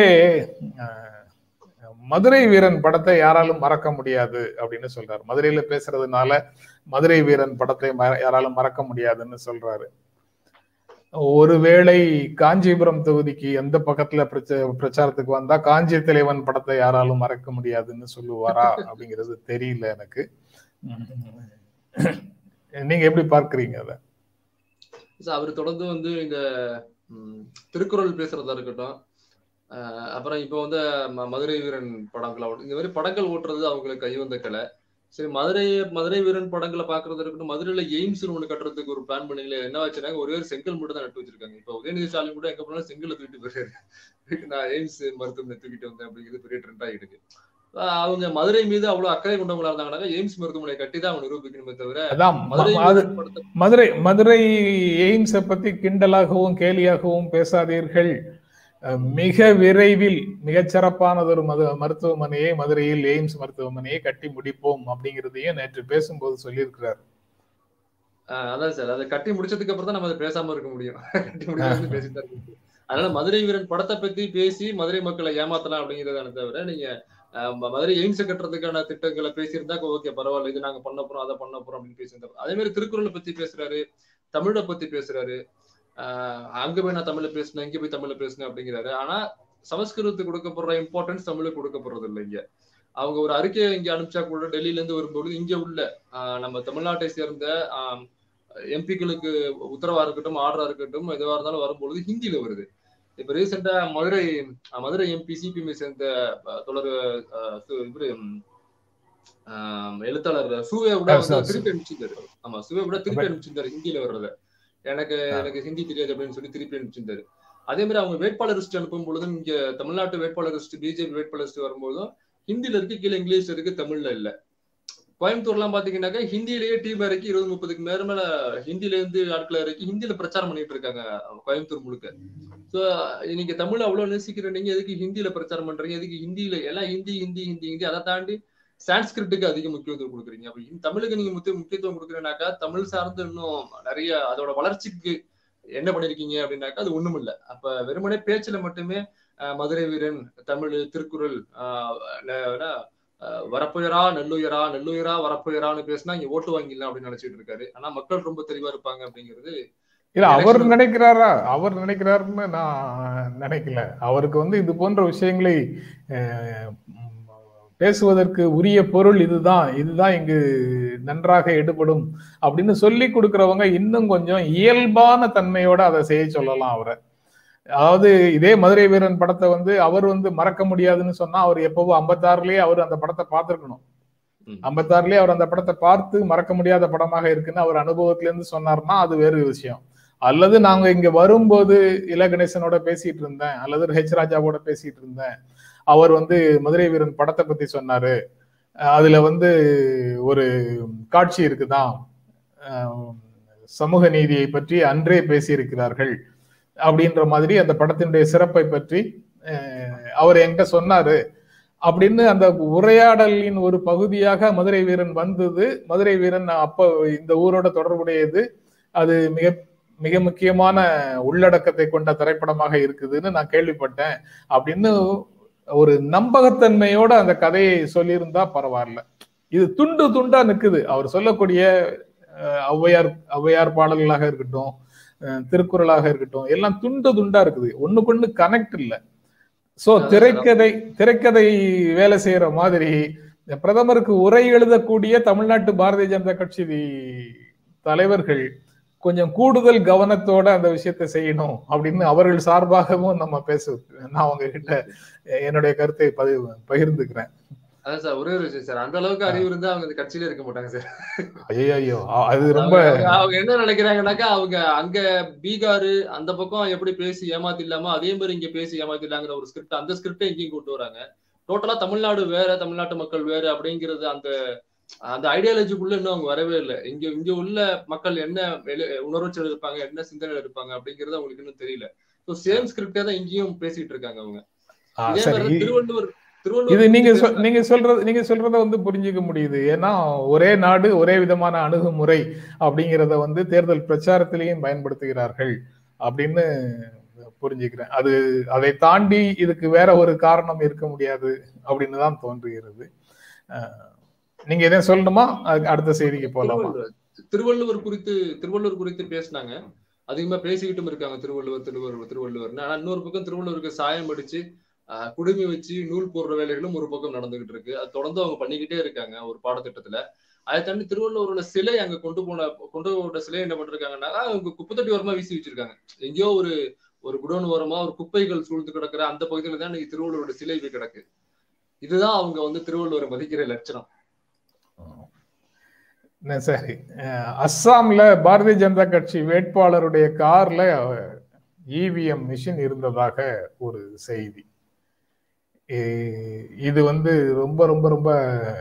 மதுரை வீரன் படத்தை யாராலும் மறக்க முடியாது அப்படின்னு சொல்றாரு மதுரையில பேசுறதுனால மதுரை வீரன் படத்தை யாராலும் மறக்க முடியாதுன்னு சொல்றாரு ஒருவேளை காஞ்சிபுரம் தொகுதிக்கு எந்த பக்கத்துல பிரச்சாரத்துக்கு வந்தா காஞ்சி தலைவன் படத்தை யாராலும் மறக்க முடியாதுன்னு சொல்லுவாரா அப்படிங்கிறது தெரியல எனக்கு நீங்க எப்படி பார்க்கறீங்க அத அவர் தொடர்ந்து வந்து இந்த திருக்குறள் பேசுறதா இருக்கட்டும் அப்புறம் இப்போ வந்து மதுரை வீரன் படங்கள் இந்த மாதிரி படங்கள் ஓட்டுறது அவங்களுக்கு கைவந்த கலை சரி மதுரை மதுரை வீரன் படங்களை பாக்குறது இருக்கட்டும் மதுரையில எய்ம்ஸ் ஒண்ணு கட்டுறதுக்கு ஒரு பிளான் பண்ணீங்களே என்ன வச்சுனாங்க ஒரே ஒரு செங்கல் மட்டும் தான் நட்டு வச்சிருக்காங்க இப்போ உதயநிதி ஸ்டாலின் கூட எங்க போனாலும் செங்கலை தூக்கிட்டு போயிருக்காரு நான் எய்ம்ஸ் மருத்துவமனை தூக்கிட்டு வந்தேன் அப்படிங்கிறது பெரிய ட்ரெண்ட் ஆகிட்டு இருக்கு அவங்க மதுரை மீது அவ்வளவு அக்கறை கொண்டவங்களா இருந்தாங்கன்னா எய்ம்ஸ் மருத்துவமனை கட்டி தான் அவங்க நிரூபிக்கணுமே தவிர மதுரை மதுரை எய்ம்ஸை பத்தி கிண்டலாகவும் கேலியாகவும் பேசாதீர்கள் மிக விரைவில் மிகச்சிறப்பானதொரு மது மருத்துவமனையை மதுரையில் எய்ம்ஸ் மருத்துவமனையை கட்டி முடிப்போம் அப்படிங்கிறதையும் நேற்று பேசும்போது சொல்லியிருக்கிறார் அதான் சார் அதை கட்டி முடிச்சதுக்கு அப்புறம் தான் நம்ம அதை பேசாம இருக்க முடியும் கட்டி முடிச்சு பேசிட்டு இருக்கு அதனால மதுரை வீரன் படத்தை பத்தி பேசி மதுரை மக்களை ஏமாத்தலாம் அப்படிங்கிறதான தவிர நீங்க மதுரை எய்ம்ஸ் கட்டுறதுக்கான திட்டங்களை பேசியிருந்தா ஓகே பரவாயில்ல இது நாங்க பண்ண போறோம் அதை பண்ண போறோம் அப்படின்னு பேசியிருந்தோம் அதே மாதிரி திருக்குறளை பத்தி பேசுறாரு தமிழை பத்தி பேசுறாரு அங்க போய் நான் தமிழ்ல பேசினேன் இங்க போய் தமிழ்ல பேசினேன் அப்படிங்கிறாரு ஆனா சமஸ்கிருதத்துக்கு கொடுக்கப்படுற இம்பார்ட்டன்ஸ் தமிழுக்கு கொடுக்கப்படுறது இல்லை இங்க அவங்க ஒரு அறிக்கையை இங்க அனுப்பிச்சா கூட டெல்லியில இருந்து வரும்போது இங்க உள்ள நம்ம தமிழ்நாட்டை சேர்ந்த எம்பிக்களுக்கு உத்தரவா இருக்கட்டும் ஆர்டரா இருக்கட்டும் எதுவா இருந்தாலும் வரும்பொழுது ஹிந்தியில வருது இப்ப ரீசெண்டா மதுரை மதுரை எம்பி சிபிஎம் சேர்ந்த தொடர் இவரு எழுத்தாளர் சூவே கூட திருப்பி அனுப்பிச்சிருந்தாரு ஆமா சூவே கூட திருப்பி அனுப்பிச்சிருந்தாரு ஹிந்தியில வர்றத எனக்கு எனக்கு ஹிந்தி தெரியாது அப்படின்னு சொல்லி திருப்பி அனுப்பிச்சிருந்தாரு அதே மாதிரி அவங்க வேட்பாளர் லிஸ்ட் அனுப்பும் பொழுதும் இங்க தமிழ்நாட்டு வேட்பாளர் லிஸ்ட் பிஜேபி வேட்பாளர் லிஸ்ட் வரும்போதும் ஹிந்தில இருக்கு கீழே இங்கிலீஷ் இருக்கு தமிழ்ல இல்ல கோயம்புத்தூர்லாம் பாத்தீங்கன்னாக்கா ஹிந்திலேயே டீம் இறக்கி இருபது முப்பதுக்கு மேல மேல ஹிந்தில இருந்து ஆட்களை இறக்கி ஹிந்தியில பிரச்சாரம் பண்ணிட்டு இருக்காங்க கோயம்புத்தூர் முழுக்க சோ நீங்க தமிழ் அவ்வளவு நேசிக்கிற நீங்க எதுக்கு ஹிந்தியில பிரச்சாரம் பண்றீங்க எதுக்கு ஹிந்தியில எல்லாம் ஹிந்தி ஹிந்தி ஹிந்தி ஹிந்தி அதை தாண்டி சான்ஸ்கிரிட்டுக்கு அதிக முக்கியத்துவம் கொடுக்குறீங்க அப்ப தமிழுக்கு நீங்க முக்கிய முக்கியத்துவம் கொடுக்குறீங்கனாக்கா தமிழ் சார்ந்து இன்னும் நிறைய அதோட வளர்ச்சிக்கு என்ன பண்ணிருக்கீங்க அப்படின்னாக்கா அது ஒண்ணும் இல்ல அப்ப வெறுமனே பேச்சுல மட்டுமே மதுரை வீரன் தமிழ் திருக்குறள் வரப்புயரா நெல்லுயரா நெல்லுயரா வரப்புயரான்னு பேசினா இங்க ஓட்டு வாங்கிடலாம் அப்படின்னு நினைச்சிட்டு இருக்காரு ஆனா மக்கள் ரொம்ப தெளிவா இருப்பாங்க அப்படிங்கிறது இல்ல அவர் நினைக்கிறாரா அவர் நினைக்கிறாருன்னு நான் நினைக்கல அவருக்கு வந்து இது போன்ற விஷயங்களை பேசுவதற்கு உரிய பொருள் இதுதான் இதுதான் இங்கு நன்றாக எடுபடும் அப்படின்னு சொல்லி கொடுக்கறவங்க இன்னும் கொஞ்சம் இயல்பான தன்மையோட அதை செய்ய சொல்லலாம் அவரை அதாவது இதே மதுரை வீரன் படத்தை வந்து அவர் வந்து மறக்க முடியாதுன்னு சொன்னா அவர் எப்பவோ ஐம்பத்தாறுலயே அவர் அந்த படத்தை பார்த்திருக்கணும் ம். ஐம்பத்தாறுலயே அவர் அந்த படத்தை பார்த்து மறக்க முடியாத படமாக இருக்குன்னு அவர் அனுபவத்துல இருந்து சொன்னார்னா அது வேறு விஷயம் அல்லது நாங்க இங்க வரும்போது இல கணேசனோட பேசிட்டு இருந்தேன் அல்லது ஹெச் ராஜாவோட பேசிட்டு இருந்தேன் அவர் வந்து மதுரை வீரன் படத்தை பத்தி சொன்னாரு அஹ் அதுல வந்து ஒரு காட்சி இருக்குதான் அஹ் சமூக நீதியை பற்றி அன்றே பேசியிருக்கிறார்கள் அப்படின்ற மாதிரி அந்த படத்தினுடைய சிறப்பை பற்றி அஹ் அவர் என்கிட்ட சொன்னாரு அப்படின்னு அந்த உரையாடலின் ஒரு பகுதியாக மதுரை வீரன் வந்தது மதுரை வீரன் அப்போ இந்த ஊரோட தொடர்புடையது அது மிக மிக முக்கியமான உள்ளடக்கத்தை கொண்ட திரைப்படமாக இருக்குதுன்னு நான் கேள்விப்பட்டேன் அப்படின்னு ஒரு நம்பகத்தன்மையோட அந்த கதையை சொல்லியிருந்தா பரவாயில்ல இது துண்டு துண்டா நிக்குது அவர் சொல்லக்கூடிய அஹ், ஔவையார் ஔவையார் பாடல்களாக இருக்கட்டும் அஹ், திருக்குறளாக இருக்கட்டும் எல்லாம் துண்டு துண்டா இருக்குது ஒண்ணுக்கொண்ணு கனெக்ட் இல்ல சோ அதான் திரைக்கதை திரைக்கதை வேலை செய்யற மாதிரி இந்த பிரதமருக்கு உரை எழுதக்கூடிய தமிழ்நாட்டு பாரதிய ஜனதா கட்சி தலைவர்கள் கொஞ்சம் கூடுதல் கவனத்தோட அந்த விஷயத்தை செய்யணும் அப்படின்னு அவர்கள் சார்பாகவும் நம்ம பேச நான் உங்ககிட்ட என்னுடைய கருத்தை பதிவு பகிர்ந்துக்கிறேன் அதான் சார் ஒரே ஒரு விஷயம் சார் அந்த அளவுக்கு அறிவு இருந்தா அவங்க இந்த கட்சியில இருக்க மாட்டாங்க சார் ஐயோ ஐயோ அது ரொம்ப அவங்க- அவங்க என்ன நினைக்கிறாங்கன்னாக்கா அவங்க அங்க பீகார் அந்த பக்கம் எப்படி பேசி ஏமாத்திடலாமோ அதே மாதிரி இங்க பேசி ஏமாத்திடலாங்கிற ஒரு ஸ்கிரிப்ட் அந்த ஸ்கிரிப்டை இங்கேயும் கொண்டு வராங்க டோட்டலா தமிழ்நாடு வேற தமிழ்நாட்டு மக்கள் வேற அப்படிங்கிறது அந்த அந்த ஐடியாலஜிக்குள்ள இன்னும் அவங்க வரவே இல்லை இங்க இங்க உள்ள மக்கள் என்ன எழு- உணர்வுச்சல் இருப்பாங்க என்ன சிந்தனையில இருப்பாங்க அப்படிங்கிறது அவங்களுக்கு இன்னும் தெரியல ஸோ சேம் ஸ்கிரிப்டே தான் இங்கேயும் பேசிட்டு இருக்காங்க அவங்க ஆ, இதே சரி மாதிரி தான் திருவள்ளுவர் இது திருவள்ளுவர் நீங்க பத்தி சொ- பேசுனா- நீங்க சொல்றது நீங்க சொல்றத வந்து புரிஞ்சுக்க முடியுது ஏன்னா ஒரே நாடு ஒரே விதமான அணுகுமுறை அப்படிங்கிறத வந்து தேர்தல் பிரச்சாரத்திலையும் பயன்படுத்துகிறார்கள் அப்படின்னு புரிஞ்சுக்கிறேன் அது அதை தாண்டி இதுக்கு வேற ஒரு காரணம் இருக்க முடியாது அப்படின்னு தான் தோன்றுகிறது அஹ், நீங்க எதையும் சொல்லணுமா அதுக்கு அடுத்த செய்திக்கு போலாமா திருவள்ளுவர் திருவள்ளுவர் குறித்து திருவள்ளுவர் குறித்து பேசினாங்க அதிகமா பேசிக்கிட்டும் இருக்காங்க திருவள்ளுவர் திருவள்ளுவர் திருவள்ளுவர்னு ஆனா இன்னொரு பக்கம் திருவள்ளுவருக்கு சாயம் அடிச்சு ஆஹ், குடுமி வச்சு நூல் போடுற வேலைகளும் ஒரு பக்கம் நடந்துகிட்டு இருக்கு அது தொடர்ந்து அவங்க பண்ணிக்கிட்டே இருக்காங்க ஒரு பாடத்திட்டத்துல அதை தாண்டி திருவள்ளுவரோட சிலை அங்க கொண்டு போன கொண்டு போன சிலை என்ன பண்ணிருக்காங்கன்னா அவங்க குப்பத்தொட்டி ஓரமா வீசி வச்சிருக்காங்க எங்கேயோ ஒரு ஒரு குடோன் ஓரமா ஒரு குப்பைகள் சூழ்ந்து கிடக்குற அந்த பகுதியில தான் இன்னைக்கு திருவள்ளுவரோட சிலை போய் கிடக்கு இதுதான் அவங்க வந்து திருவள்ளுவரை மதிக்கிற லட்சணம் ந- சரி அஹ், அஸ்ஸாம்ல பாரதிய ஜனதா கட்சி வேட்பாளருடைய கார்ல இவிஎம் மிஷின் இருந்ததாக ஒரு செய்தி இ- இது வந்து ரொம்ப ரொம்ப ரொம்ப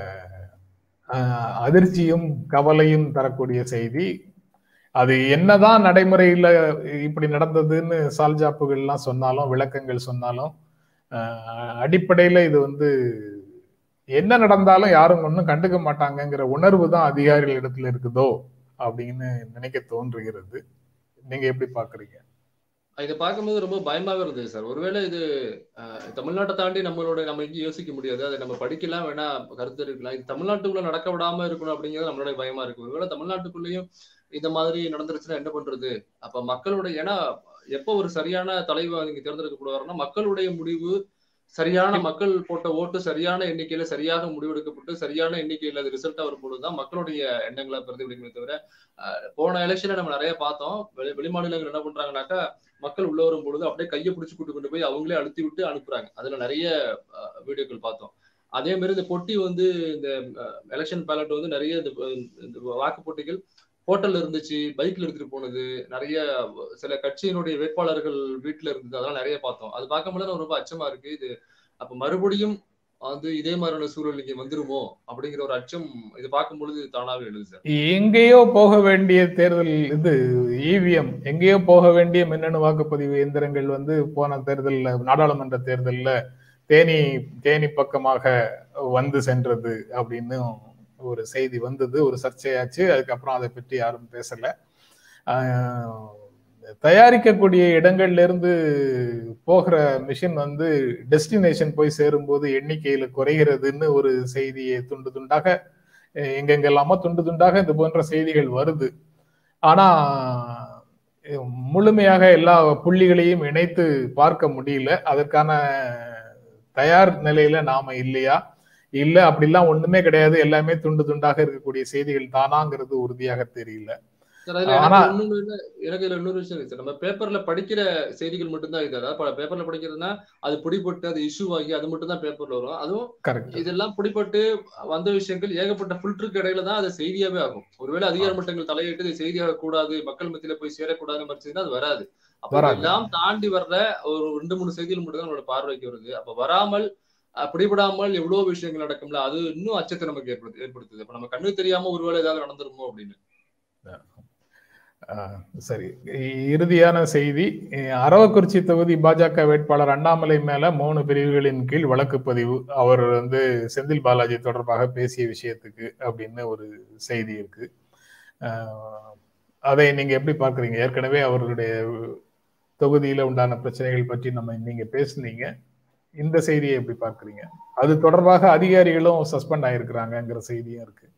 அஹ், அதிர்ச்சியும் கவலையும் தரக்கூடிய செய்தி அது என்னதான் நடைமுறையில இப்படி நடந்ததுன்னு சால்ஜாப்புகள்லாம் சொன்னாலும் விளக்கங்கள் சொன்னாலும் அஹ், அடிப்படையில இது வந்து என்ன நடந்தாலும் யாரும் ஒன்றும் கண்டுக்க மாட்டாங்கங்கிற உணர்வு தான் அதிகாரிகள் இடத்துல இருக்குதோ அப்படின்னு நினைக்க தோன்றுகிறது நீங்க எப்படி பாக்குறீங்க இதை பார்க்கும்போது ரொம்ப பயமாவே இருந்தது சார் ஒருவேளை இது அஹ், தமிழ்நாட்டை தாண்டி நம்மளோட நம்ம எங்கேயும் யோசிக்க முடியாது அதை நம்ம படிக்கலாம் வேணா கருத்து இருக்கலாம் இது தமிழ்நாட்டுக்குள்ள நடக்க விடாம இருக்கணும் அப்படிங்கிறது நம்மளோட பயமா இருக்கு ஒருவேளை தமிழ்நாட்டுக்குள்ளேயும் இந்த மாதிரி நடந்துருச்சுன்னா என்ன பண்றது அப்ப மக்களோட ஏன்னா எப்போ ஒரு சரியான தலைவர் நீங்க தேர்ந்தெடுக்கப்படுவாருன்னா மக்களுடைய முடிவு சரியான மக்கள் போட்ட ஓட்டு சரியான எண்ணிக்கையில சரியாக முடிவெடுக்கப்பட்டு சரியான எண்ணிக்கையில அது ரிசல்ட்டா வரும்பொழுதுதான் மக்களுடைய எண்ணங்களை பிரதிபலிக்குமே தவிர அஹ், போன எலெக்ஷன்ல நம்ம நிறைய பார்த்தோம் வெளி வெளிமாநிலங்கள் என்ன பண்றாங்கன்னாக்கா மக்கள் உள்ள வரும் பொழுது அப்படியே கையை பிடிச்சு கூட்டு கொண்டு போய் அவங்களே அழுத்தி விட்டு அனுப்புறாங்க அதுல நிறைய அஹ், வீடியோக்கள் பார்த்தோம் அதே மாதிரி இந்த பொட்டி வந்து இந்த எலெக்ஷன் பேலட் வந்து நிறைய இந்த இந்த வாக்கு போட்டிகள் ஹோட்டல்ல இருந்துச்சு பைக்ல எடுத்துட்டு போனது நிறைய சில கட்சியினுடைய வேட்பாளர்கள் வீட்டுல இருந்தது அதெல்லாம் நிறைய பார்த்தோம் அது பார்க்கும்போது ரொம்ப அச்சமா இருக்கு இது அப்ப மறுபடியும் வந்து இதே மாதிரியான சூழல் இங்க வந்துருமோ அப்படிங்கிற ஒரு அச்சம் இது பார்க்கும் பொழுது தானாவே எழுது சார் எங்கேயோ போக வேண்டிய தேர்தல் இது இவிஎம் எங்கேயோ போக வேண்டிய மின்னணு வாக்குப்பதிவு இயந்திரங்கள் வந்து போன தேர்தல்ல நாடாளுமன்ற தேர்தல்ல தேனி தேனி பக்கமாக வந்து சென்றது அப்படின்னு ஒரு செய்தி வந்தது ஒரு சர்ச்சையாச்சு அதுக்கப்புறம் அதை பற்றி யாரும் பேசல ஆஹ், தயாரிக்கக்கூடிய இடங்கள்ல இருந்து போகிற மிஷின் வந்து டெஸ்டினேஷன் போய் சேரும்போது எண்ணிக்கையில குறைகிறதுன்னு ஒரு செய்தியை துண்டு துண்டாக அஹ் எங்கெங்கெல்லாமோ துண்டு துண்டாக இது போன்ற செய்திகள் வருது ஆனா அஹ் முழுமையாக எல்லா புள்ளிகளையும் இணைத்து பார்க்க முடியல அதற்கான தயார் நிலையில நாம இல்லையா இல்ல அப்படிலாம் ஒண்ணுமே கிடையாது எல்லாமே துண்டு துண்டாக இருக்கக்கூடிய செய்திகள் தானாங்கிறது உறுதியாக தெரியல சார் அதுல ஆனா- எனக்கு இன்னொன்னு என்ன- எனக்கு இதுல இன்னொரு விஷயம் இருக்கு சார் நம்ம பேப்பர்ல படிக்கிற செய்திகள் மட்டும்தான் இது அதாவது பேப்பர்ல படிக்கிறதுனா அது பிடிபட்டு அது இஷ்யூ ஆகி அது மட்டும் தான் பேப்பர்ல வரும் அதுவும் கரெக்ட் இதெல்லாம் பிடிபட்டு வந்த விஷயங்கள் ஏகப்பட்ட ஃபில்டருக்கு இடையில தான் அது செய்தியாவே ஆகும் ஒருவேளை அதிகார மட்டங்கள் தலையிட்டு இது செய்தியாக கூடாது மக்கள் மத்தியில போய் சேரக்கூடாதுன்னு மறைச்சதுன்னா அது வராது அப்ப வராது. இதெல்லாம் தாண்டி வர்ற ஒரு ரெண்டு மூணு செய்திகள் மட்டும் தான் நம்மளோட பார்வைக்கு வருது அப்ப வராமல் அஹ், பிடிபடாமல் எவ்வளவு விஷயங்கள் நடக்கும்ல அது இன்னும் அச்சத்தை நமக்கு ஏற்படுத்து ஏற்படுத்துது அப்ப நம்ம கண்ணு தெரியாம ஒருவேளை ஏதாவது நடந்துருமோ அப்படின்னு ஆஹ் சரி இ- இறுதியான செய்தி இ- அரவக்குறிச்சி தொகுதி பாஜக வேட்பாளர் அண்ணாமலை மேல மூணு பிரிவுகளின் கீழ் வழக்கு பதிவு அவர் வந்து செந்தில் பாலாஜி தொடர்பாக பேசிய விஷயத்துக்கு அப்படின்னு ஒரு செய்தி இருக்கு ஆஹ் அதை நீங்க எப்படி பார்க்கறீங்க ஏற்கனவே அவர்களுடைய தொகுதியில உண்டான பிரச்சனைகள் பற்றி நம்ம நீங்க பேசுனீங்க இந்த செய்தியை எப்படி பார்க்கறீங்க அது தொடர்பாக அதிகாரிகளும் சஸ்பெண்ட் ஆயிருக்கிறாங்கங்கிற செய்தியும் இருக்கு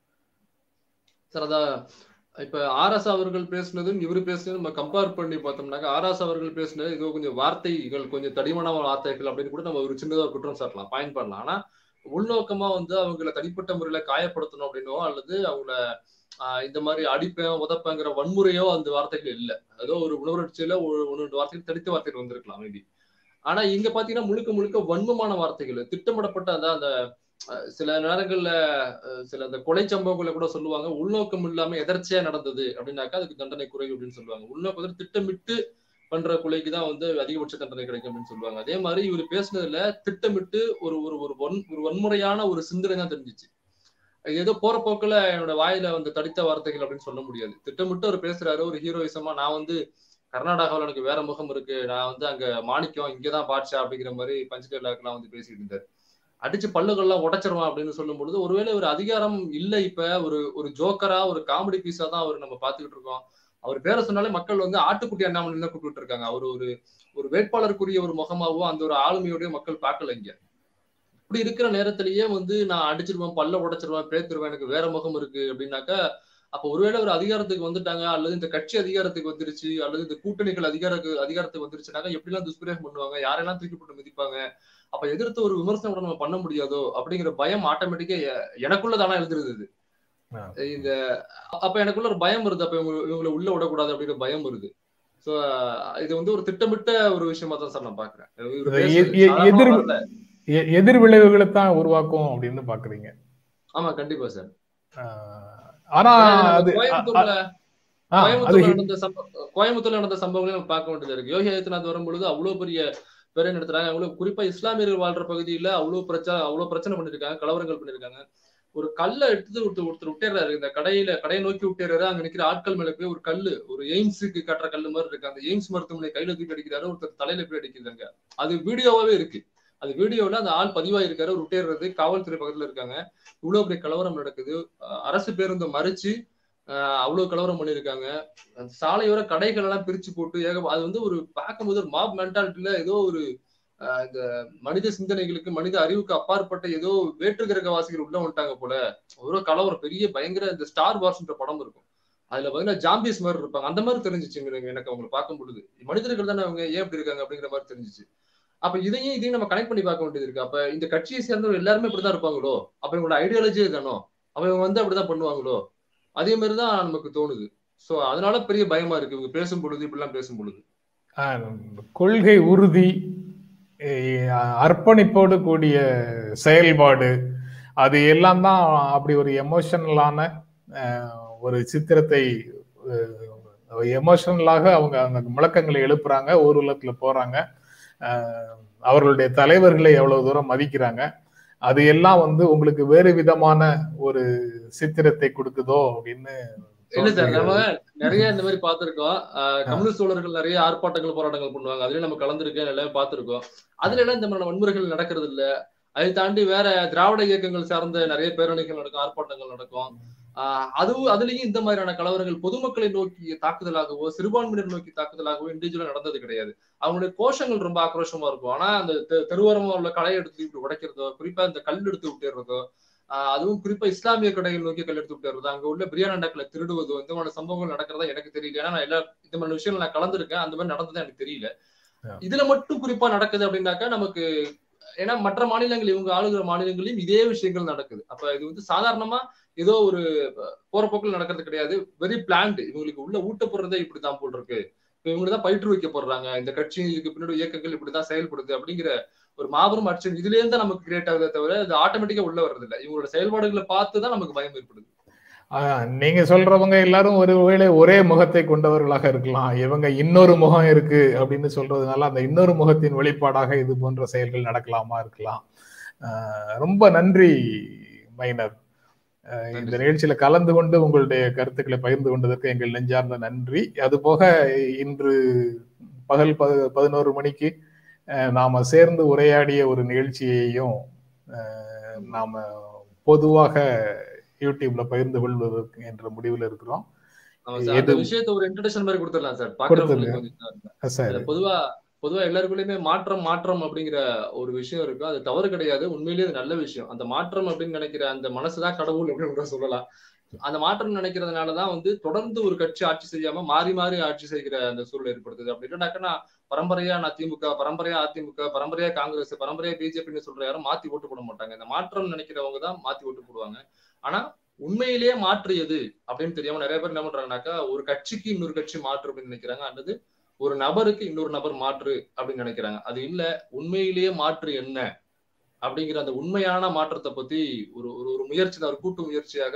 சார் அதான் இப்ப ஆர்எஸ் அவர்கள் பேசுனதும் இவர் பேசுனதும் நம்ம கம்பேர் பண்ணி பார்த்தோம்னாக்க ஆர்எஸ் அவர்கள் பேசுனது இது கொஞ்சம் வார்த்தைகள் கொஞ்சம் தடிமனான வார்த்தைகள் அப்படின்னு கூட நம்ம ஒரு சின்னதா ஒரு குற்றம் சாட்டலாம் பாயிண்ட் பண்ணலாம் ஆனா உள்நோக்கமா வந்து அவங்கள தனிப்பட்ட முறையில காயப்படுத்தணும் அப்படின்னோ அல்லது அவங்கள ஆஹ் இந்த மாதிரி அடிப்பேன் உதப்பேங்கிற வன்முறையோ அந்த வார்த்தைகள் இல்ல ஏதோ ஒரு உணர்ச்சியில ஒரு ஒன்று ரெண்டு வார்த்தைகள் தடித்த வார்த்தைகள் வந்திருக்கலாம் மேபி ஆனா இங்க பாத்தீங்கன்னா முழுக்க முழுக்க வன்மமான வார்த்தைகள் திட்டமிடப்பட்ட அந்த அந்த அஹ், சில நேரங்கள்ல அஹ், சில அந்த கொலை சம்பவங்களை கூட சொல்லுவாங்க உள்நோக்கம் இல்லாம எதர்ச்சியா நடந்தது அப்படின்னாக்கா அதுக்கு தண்டனை குறைவு அப்படின்னு சொல்லுவாங்க உள்நோக்கத்தில் திட்டமிட்டு பண்ற கொலைக்கு தான் வந்து அதிகபட்ச தண்டனை கிடைக்கும் அப்படின்னு சொல்லுவாங்க அதே மாதிரி இவர் பேசுனதுல திட்டமிட்டு ஒரு ஒரு ஒரு வன் ஒரு வன்முறையான ஒரு சிந்தனை தான் தெரிஞ்சிச்சு இது ஏதோ போற போக்குல என்னோட வாயில வந்து தடித்த வார்த்தைகள் அப்படின்னு சொல்ல முடியாது திட்டமிட்டு அவர் பேசுறாரு ஒரு ஹீரோயிசமா நான் வந்து கர்நாடகாவில் எனக்கு வேற முகம் இருக்கு நான் வந்து அங்க மாணிக்கம் இங்கதான் பாட்ஷா அப்படிங்கிற மாதிரி பஞ்ச டைலாக்லாம் வந்து பேசிட்டு இருந்தாரு அடிச்சு பல்லுகள்லாம் உடைச்சிருவான் அப்படின்னு சொல்லும் பொழுது ஒருவேளை ஒரு அதிகாரம் இல்ல இப்ப ஒரு ஒரு ஜோக்கரா ஒரு காமெடி பீஸா தான் அவர் நம்ம பாத்துக்கிட்டு இருக்கோம் அவர் பேரை சொன்னாலே மக்கள் வந்து ஆட்டுக்குட்டி அண்ணாமலை தான் கூப்பிட்டு இருக்காங்க அவர் ஒரு ஒரு வேட்பாளருக்குரிய ஒரு முகமாவோ அந்த ஒரு ஆளுமையோடய மக்கள் பார்க்கல இங்க இப்படி இருக்கிற நேரத்திலேயே வந்து நான் அடிச்சிருவேன் பல்ல உடைச்சிருவேன் பேத்துருவேன் எனக்கு வேற முகம் இருக்கு அப்படின்னாக்கா அப்ப ஒருவேளை ஒரு அதிகாரத்துக்கு வந்துட்டாங்க அல்லது இந்த கட்சி அதிகாரத்துக்கு வந்துருச்சு அல்லது இந்த கூட்டணிகள் அதிகார அதிகாரத்துக்கு வந்துருச்சுனாக்கா எப்படிலாம் துஷ்பிரயோகம் பண்ணுவாங்க யாரெல்லாம் தூக்கி போட்டு மிதிப்பாங்க அப்ப எதிர்த்து ஒரு விமர்சனம் கூட நம்ம பண்ண முடியாதோ அப்படிங்கிற பயம் ஆட்டோமேட்டிக்கா எனக்குள்ள தானா எழுதுறது இது ஆ. இந்த அப்ப எனக்குள்ள ஒரு பயம் வருது அப்ப இவங்க இவங்களை உள்ள விடக்கூடாது அப்படிங்கிற பயம் வருது சோ இது வந்து ஒரு திட்டமிட்ட ஒரு விஷயமா தான் சார் நான் பாக்குறேன் இவரு இது பேசுறது எ- எ- சாதாரணமா எதிர் வரல. எ- எதிர் விளைவுகளை தான் உருவாக்கும் அப்படின்னு பாக்குறீங்க ஆமா கண்டிப்பா சார் ஆஹ் ஆனா அது அ- கோயம்புத்தூர்ல ஆ, அது கோயம்புத்தூர்ல நடந்த சம்ப கோயம்புத்தூர்ல நடந்த சம்பவங்களை நம்ம பார்க்க வேண்டியது இருக்கு யோகி ஆதித்யநாத் வரும்பொழுது அவ்வளவு பெரிய பேரை நடத்துறாங்க அவ்வளவு குறிப்பா இஸ்லாமியர்கள் வாழ்ற பகுதியில அவ்வளவு பிரச்சனை அவ்வளவு பிரச்சனை பண்ணிருக்காங்க கலவரங்கள் பண்ணிருக்காங்க ஒரு கல்லை எடுத்து ஒருத்தர் ஒருத்தர் விட்டேறாரு இந்த கடையில கடையை நோக்கி விட்டேறாரு அங்க நிக்கிற ஆட்கள் மேல போய் ஒரு கல்லு ஒரு எய்ம்ஸுக்கு கட்டுற கல்லு மாதிரி இருக்கு அந்த எய்ம்ஸ் மருத்துவமனை கையில தூக்கி அடிக்கிறாரு ஒருத்தர் தலையில போய் அடிக்கிறாங்க அது வீடியோவாவே இருக்கு அது வீடியோல அந்த ஆள் பதிவா இருக்காரு ஒரு விட்டேறது காவல்துறை பக்கத்துல இருக்காங்க இவ்வளவு பெரிய கலவரம் நடக்குது அஹ் அரசு பேருந்தை மறிச்சு ஆஹ் அவ்வளவு கலவரம் பண்ணிருக்காங்க அந்த சாலையோர கடைகள் எல்லாம் பிரிச்சு போட்டு ஏக அது வந்து ஒரு பார்க்கும்போது ஒரு மாப் மென்டாலிட்டியில ஏதோ ஒரு ஆஹ் இந்த மனித சிந்தனைகளுக்கு மனித அறிவுக்கு அப்பாற்பட்ட ஏதோ வேற்று கிரகவாசிகள் உள்ள வந்துட்டாங்க போல ஒரு கலவரம் பெரிய பயங்கர இந்த ஸ்டார் வார்ஸ்ன்ற படம் இருக்கும் அதுல பாத்தீங்கன்னா ஜாம்பிஸ் மாதிரி இருப்பாங்க அந்த மாதிரி தெரிஞ்சிச்சுங்க எனக்கு- எனக்கு அவங்களை பார்க்கும் பொழுது மனிதர்கள் தானே அவங்க ஏன் இப்படி இருக்காங்க அப்படிங்கிற மாதிரி தெரிஞ்சிச்சு அப்ப இதையும் இதையும் நம்ம கனெக்ட் பண்ணி பார்க்க வேண்டியது இருக்கு அப்ப இந்த கட்சியை சேர்ந்தவங்க எல்லாருமே இப்படிதான் இருப்பாங்களோ அப்ப இவங்களோட ஐடியாலஜியே தானோ அப்ப இவங்க வந்து அப்படிதான் பண்ணுவாங்களோ அதே மாதிரிதான் நமக்கு தோணுது சோ அதனால பெரிய பயமா இருக்கு இவங்க பேசும் பொழுது இப்படிலாம் பேசும் பொழுது ஆஹ் கொள்கை உறுதி eh, அர்ப்பணிப்போடு கூடிய செயல்பாடு அது எல்லாம் தான் அப்படி ஒரு எமோஷனலான ஒரு சித்திரத்தை எமோஷனலாக அவங்க அந்த முழக்கங்களை எழுப்புறாங்க ஊர்வலத்துல போறாங்க அஹ், அவர்களுடைய தலைவர்களை எவ்வளவு தூரம் மதிக்கிறாங்க அது எல்லாம் வந்து உங்களுக்கு வேறு விதமான ஒரு சித்திரத்தை கொடுக்குதோ அப்படின்னு இல்ல சார் நம்ம நிறைய இந்த மாதிரி பார்த்திருக்கோம் ஆஹ் கம்யூனிஸ்ட் தோழர்கள் நிறைய ஆர்ப்பாட்டங்கள் போராட்டங்கள் பண்ணுவாங்க அதுலயும் நம்ம கலந்துருக்கேன் எல்லாமே பார்த்திருக்கோம் அதுல எல்லாம் இந்த மாதிரி வன்முறைகள் நடக்கிறது இல்ல அதை தாண்டி வேற திராவிட இயக்கங்கள் சார்ந்த நிறைய பேரணிகள் நடக்கும் ஆர்ப்பாட்டங்கள் நடக்கும் ஆஹ் அதுவும் அதுலயும் இந்த மாதிரியான கலவரங்கள் பொதுமக்களை நோக்கி தாக்குதலாகவோ சிறுபான்மையினர் நோக்கி தாக்குதலாகவோ இண்டிவிஜுவலா நடந்தது கிடையாது அவங்களுடைய கோஷங்கள் ரொம்ப ஆக்ரோஷமா இருக்கும் ஆனா அந்த தெ- தெருவோரமா உள்ள கடையை எடுத்து இப்படி உடைக்கிறதோ குறிப்பா இந்த கல் எடுத்து விட்டுறதோ ஆஹ் அதுவும் குறிப்பா இஸ்லாமிய கடைகள் நோக்கி கல் எடுத்து விட்டுறது அங்க உள்ள பிரியாணி அண்டாக்களை திருடுவதோ இந்த மாதிரி சம்பவங்கள் நடக்கிறதா எனக்கு தெரியல ஏன்னா நான் எல்லா இந்த மாதிரி விஷயங்கள் நான் கலந்துருக்கேன் அந்த மாதிரி நடந்தது எனக்கு தெரியல Yeah. இதுல மட்டும் குறிப்பா நடக்குது அப்படின்னாக்கா நமக்கு ஏன்னா மற்ற மாநிலங்கள் இவங்க ஆளுகிற மாநிலங்களையும் இதே விஷயங்கள் நடக்குது அப்ப இது வந்து சாதாரணமா ஏதோ ஒரு போற போக்கில் நடக்கிறது கிடையாது வெரி பிளான்டு இவங்களுக்கு உள்ள ஊட்டப்படுறதே இப்படிதான் போல் இருக்கு இப்ப இவங்க தான் பயிற்று வைக்கப்படுறாங்க இந்த கட்சி இதுக்கு பின்னாடி இயக்கங்கள் இப்படிதான் செயல்படுது அப்படிங்கிற ஒரு மாபெரும் அச்சம் இதுல இருந்து நமக்கு கிரியேட் ஆகுதே தவிர அது ஆட்டோமேட்டிக்கா உள்ள வர்றது இல்லை இவங்களோட செயல்பாடுகளை பார்த்து தான் நமக்கு பயம் ஏற்படுது நீங்க சொல்றவங்க எல்லாரும் ஒருவேளை ஒரே முகத்தை கொண்டவர்களாக இருக்கலாம் இவங்க இன்னொரு முகம் இருக்கு அப்படின்னு சொல்றதுனால அந்த இன்னொரு முகத்தின் வெளிப்பாடாக இது போன்ற செயல்கள் நடக்கலாமா இருக்கலாம் ரொம்ப நன்றி மைனர் இந்த நிகழ்ச்சியில கலந்து கொண்டு உங்களுடைய கருத்துக்களை பகிர்ந்து கொண்டதற்கு எங்கள் நெஞ்சார்ந்த நன்றி அது போக இன்று பகல் பதினோரு மணிக்கு நாம சேர்ந்து உரையாடிய ஒரு நிகழ்ச்சியையும் நாம பொதுவாக யூடியூப்ல பகிர்ந்து கொள்வதற்கு என்ற முடிவில் இருக்கிறோம் விஷயத்தை ஒரு இன்ட்ரடக்ஷன் மாதிரி கொடுத்துடலாம் சார் பாக்குறவங்களுக்கு பொதுவா பொதுவா எல்லாருக்குள்ளயுமே மாற்றம் மாற்றம் அப்படிங்கிற ஒரு விஷயம் இருக்கு அது தவறு கிடையாது உண்மையிலேயே அது நல்ல விஷயம் அந்த மாற்றம் அப்படின்னு நினைக்கிற அந்த மனசுதான் கடவுள் அப்படின்னு கூட சொல்லலாம் அந்த மாற்றம் நினைக்கிறதுனாலதான் வந்து தொடர்ந்து ஒரு கட்சி ஆட்சி செய்யாம மாறி மாறி ஆட்சி செய்கிற அந்த சூழல் ஏற்படுத்துது அப்படின்னாக்கா நான் பரம்பரையா நான் திமுக பரம்பரையா அதிமுக பரம்பரையா காங்கிரஸ் பரம்பரையா பிஜேபின்னு சொல்ற யாரும் மாத்தி ஓட்டு போட மாட்டாங்க இந்த மாற்றம் நினைக்கிறவங்க தான் மாத்தி ஓட்டு போடுவாங்க ஆனா உண்மையிலேயே மாற்று எது அப்படின்னு தெரியாம நிறைய பேர் என்ன பண்றாங்கனாக்கா ஒரு கட்சிக்கு இன்னொரு கட்சி மாற்று அப்படின்னு நினைக்கிறாங்க அல்லது ஒரு நபருக்கு இன்னொரு நபர் மாற்று அப்படின்னு நினைக்கிறாங்க அது இல்ல உண்மையிலேயே மாற்று என்ன அப்படிங்கிற அந்த உண்மையான மாற்றத்தை பத்தி ஒரு ஒரு ஒரு முயற்சி தான் ஒரு கூட்டு முயற்சியாக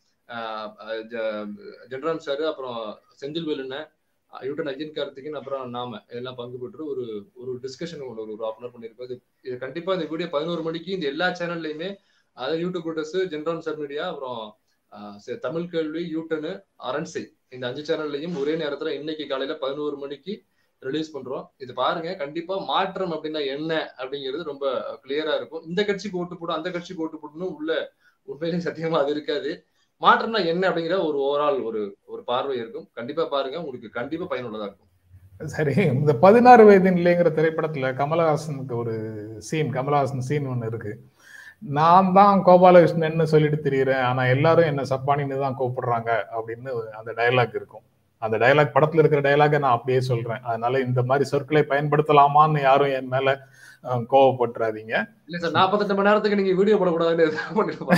ஜென்ராம் சாரு அப்புறம் செந்தில் வேலுன்னு யூட்டன் அஜின் கார்த்திகன் அப்புறம் நாம எல்லாம் பங்கு பெற்று ஒரு ஒரு டிஸ்கஷன் ஒரு ஒரு ஆஃப் அன் பண்ணிருக்கோம் இது இது கண்டிப்பா இந்த வீடியோ பதினோரு மணிக்கு இந்த எல்லா சேனல்லையுமே அதாவது யூடியூப் கூட்டர்ஸ் ஜென்ராம் சார் மீடியா அப்புறம் தமிழ் கேள்வி யூட்டனு அரண்சை இந்த அஞ்சு சேனல்லையும் ஒரே நேரத்துல இன்னைக்கு காலையில பதினோரு மணிக்கு ரிலீஸ் பண்றோம் இது பாருங்க கண்டிப்பா மாற்றம் அப்படின்னா என்ன அப்படிங்கிறது ரொம்ப கிளியரா இருக்கும் இந்த கட்சிக்கு ஓட்டு போடும் அந்த கட்சிக்கு ஓட்டு போடணும் உள்ள உண்மையிலேயே சத்தியமா அது இருக்காது மாற்றம்னா என்ன அப்படிங்கிற ஒரு ஓவரால் ஒரு ஒரு பார்வை இருக்கும் கண்டிப்பா பாருங்க உங்களுக்கு கண்டிப்பா பயனுள்ளதா இருக்கும் சரி இந்த பதினாறு வயது நிலைங்கிற திரைப்படத்துல கமலஹாசனுக்கு ஒரு சீன் கமலஹாசன் சீன் ஒன்று இருக்கு நான் தான் கோபாலகிருஷ்ணன் சொல்லிட்டு திரியிறேன் ஆனா எல்லாரும் என்ன சப்பானின்னு தான் கூப்பிடுறாங்க அப்படின்னு அந்த டயலாக் இருக்கும் அந்த டயலாக் படத்துல இருக்கிற டயலாக நான் அப்படியே சொல்றேன் அதனால இந்த மாதிரி சொற்களை பயன்படுத்தலாமான்னு யாரும் என் மேல கோவப்பட்டுறாதீங்க இல்ல சார் நாற்பத்தெட்டு மணி நேரத்துக்கு நீங்க வீடியோ போடக்கூடாதுன்னு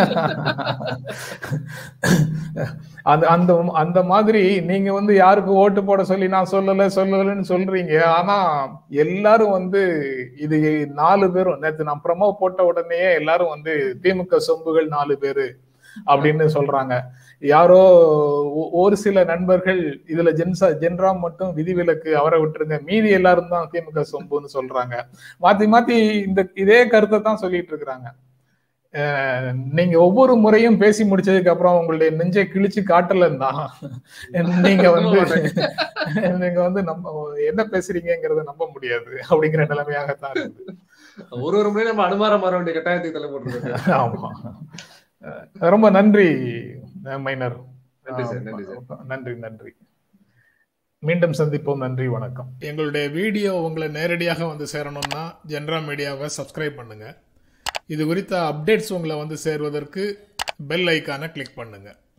அந்த அந்த அந்த மாதிரி நீங்க வந்து யாருக்கு ஓட்டு போட சொல்லி நான் சொல்லல சொல்லலன்னு சொல்றீங்க ஆனா எல்லாரும் வந்து இது நாலு பேரும் நேற்று நான் ப்ரமோ போட்ட உடனே எல்லாரும் வந்து திமுக சொம்புகள் நாலு பேரு அப்படின்னு சொல்றாங்க யாரோ ஒரு சில நண்பர்கள் இதுல ஜென்சா ஜென்ராம் மட்டும் விதிவிலக்கு அவரை விட்டுருங்க மீதி எல்லாரும் தான் திமுக சொம்புன்னு சொல்றாங்க மாத்தி மாத்தி இந்த இதே கருத்தை தான் சொல்லிட்டு இருக்கிறாங்க நீங்க ஒவ்வொரு முறையும் பேசி முடிச்சதுக்கு அப்புறம் உங்களுடைய நெஞ்சை கிழிச்சு காட்டலன்னா நீங்க வந்து நீங்க வந்து நம்ம என்ன பேசுறீங்கிறத நம்ப முடியாது அப்படிங்கிற நிலைமையாகத்தான் இருக்குது ஒரு ஒரு முறையும் நம்ம அனுமாரம் வர வேண்டிய கட்டாயத்தை தலை போட்டுருக்கோம் ஆமா ரொம்ப நன்றி மைனர் நன்றி நன்றி மீண்டும் சந்திப்போம் நன்றி வணக்கம் எங்களுடைய வீடியோ உங்களை நேரடியாக வந்து சேரணும்னா ஜென்ரா மீடியாவை சப்ஸ்கிரைப் பண்ணுங்க இது குறித்த அப்டேட்ஸ் உங்களை வந்து சேர்வதற்கு பெல் ஐக்கானை கிளிக் பண்ணுங்க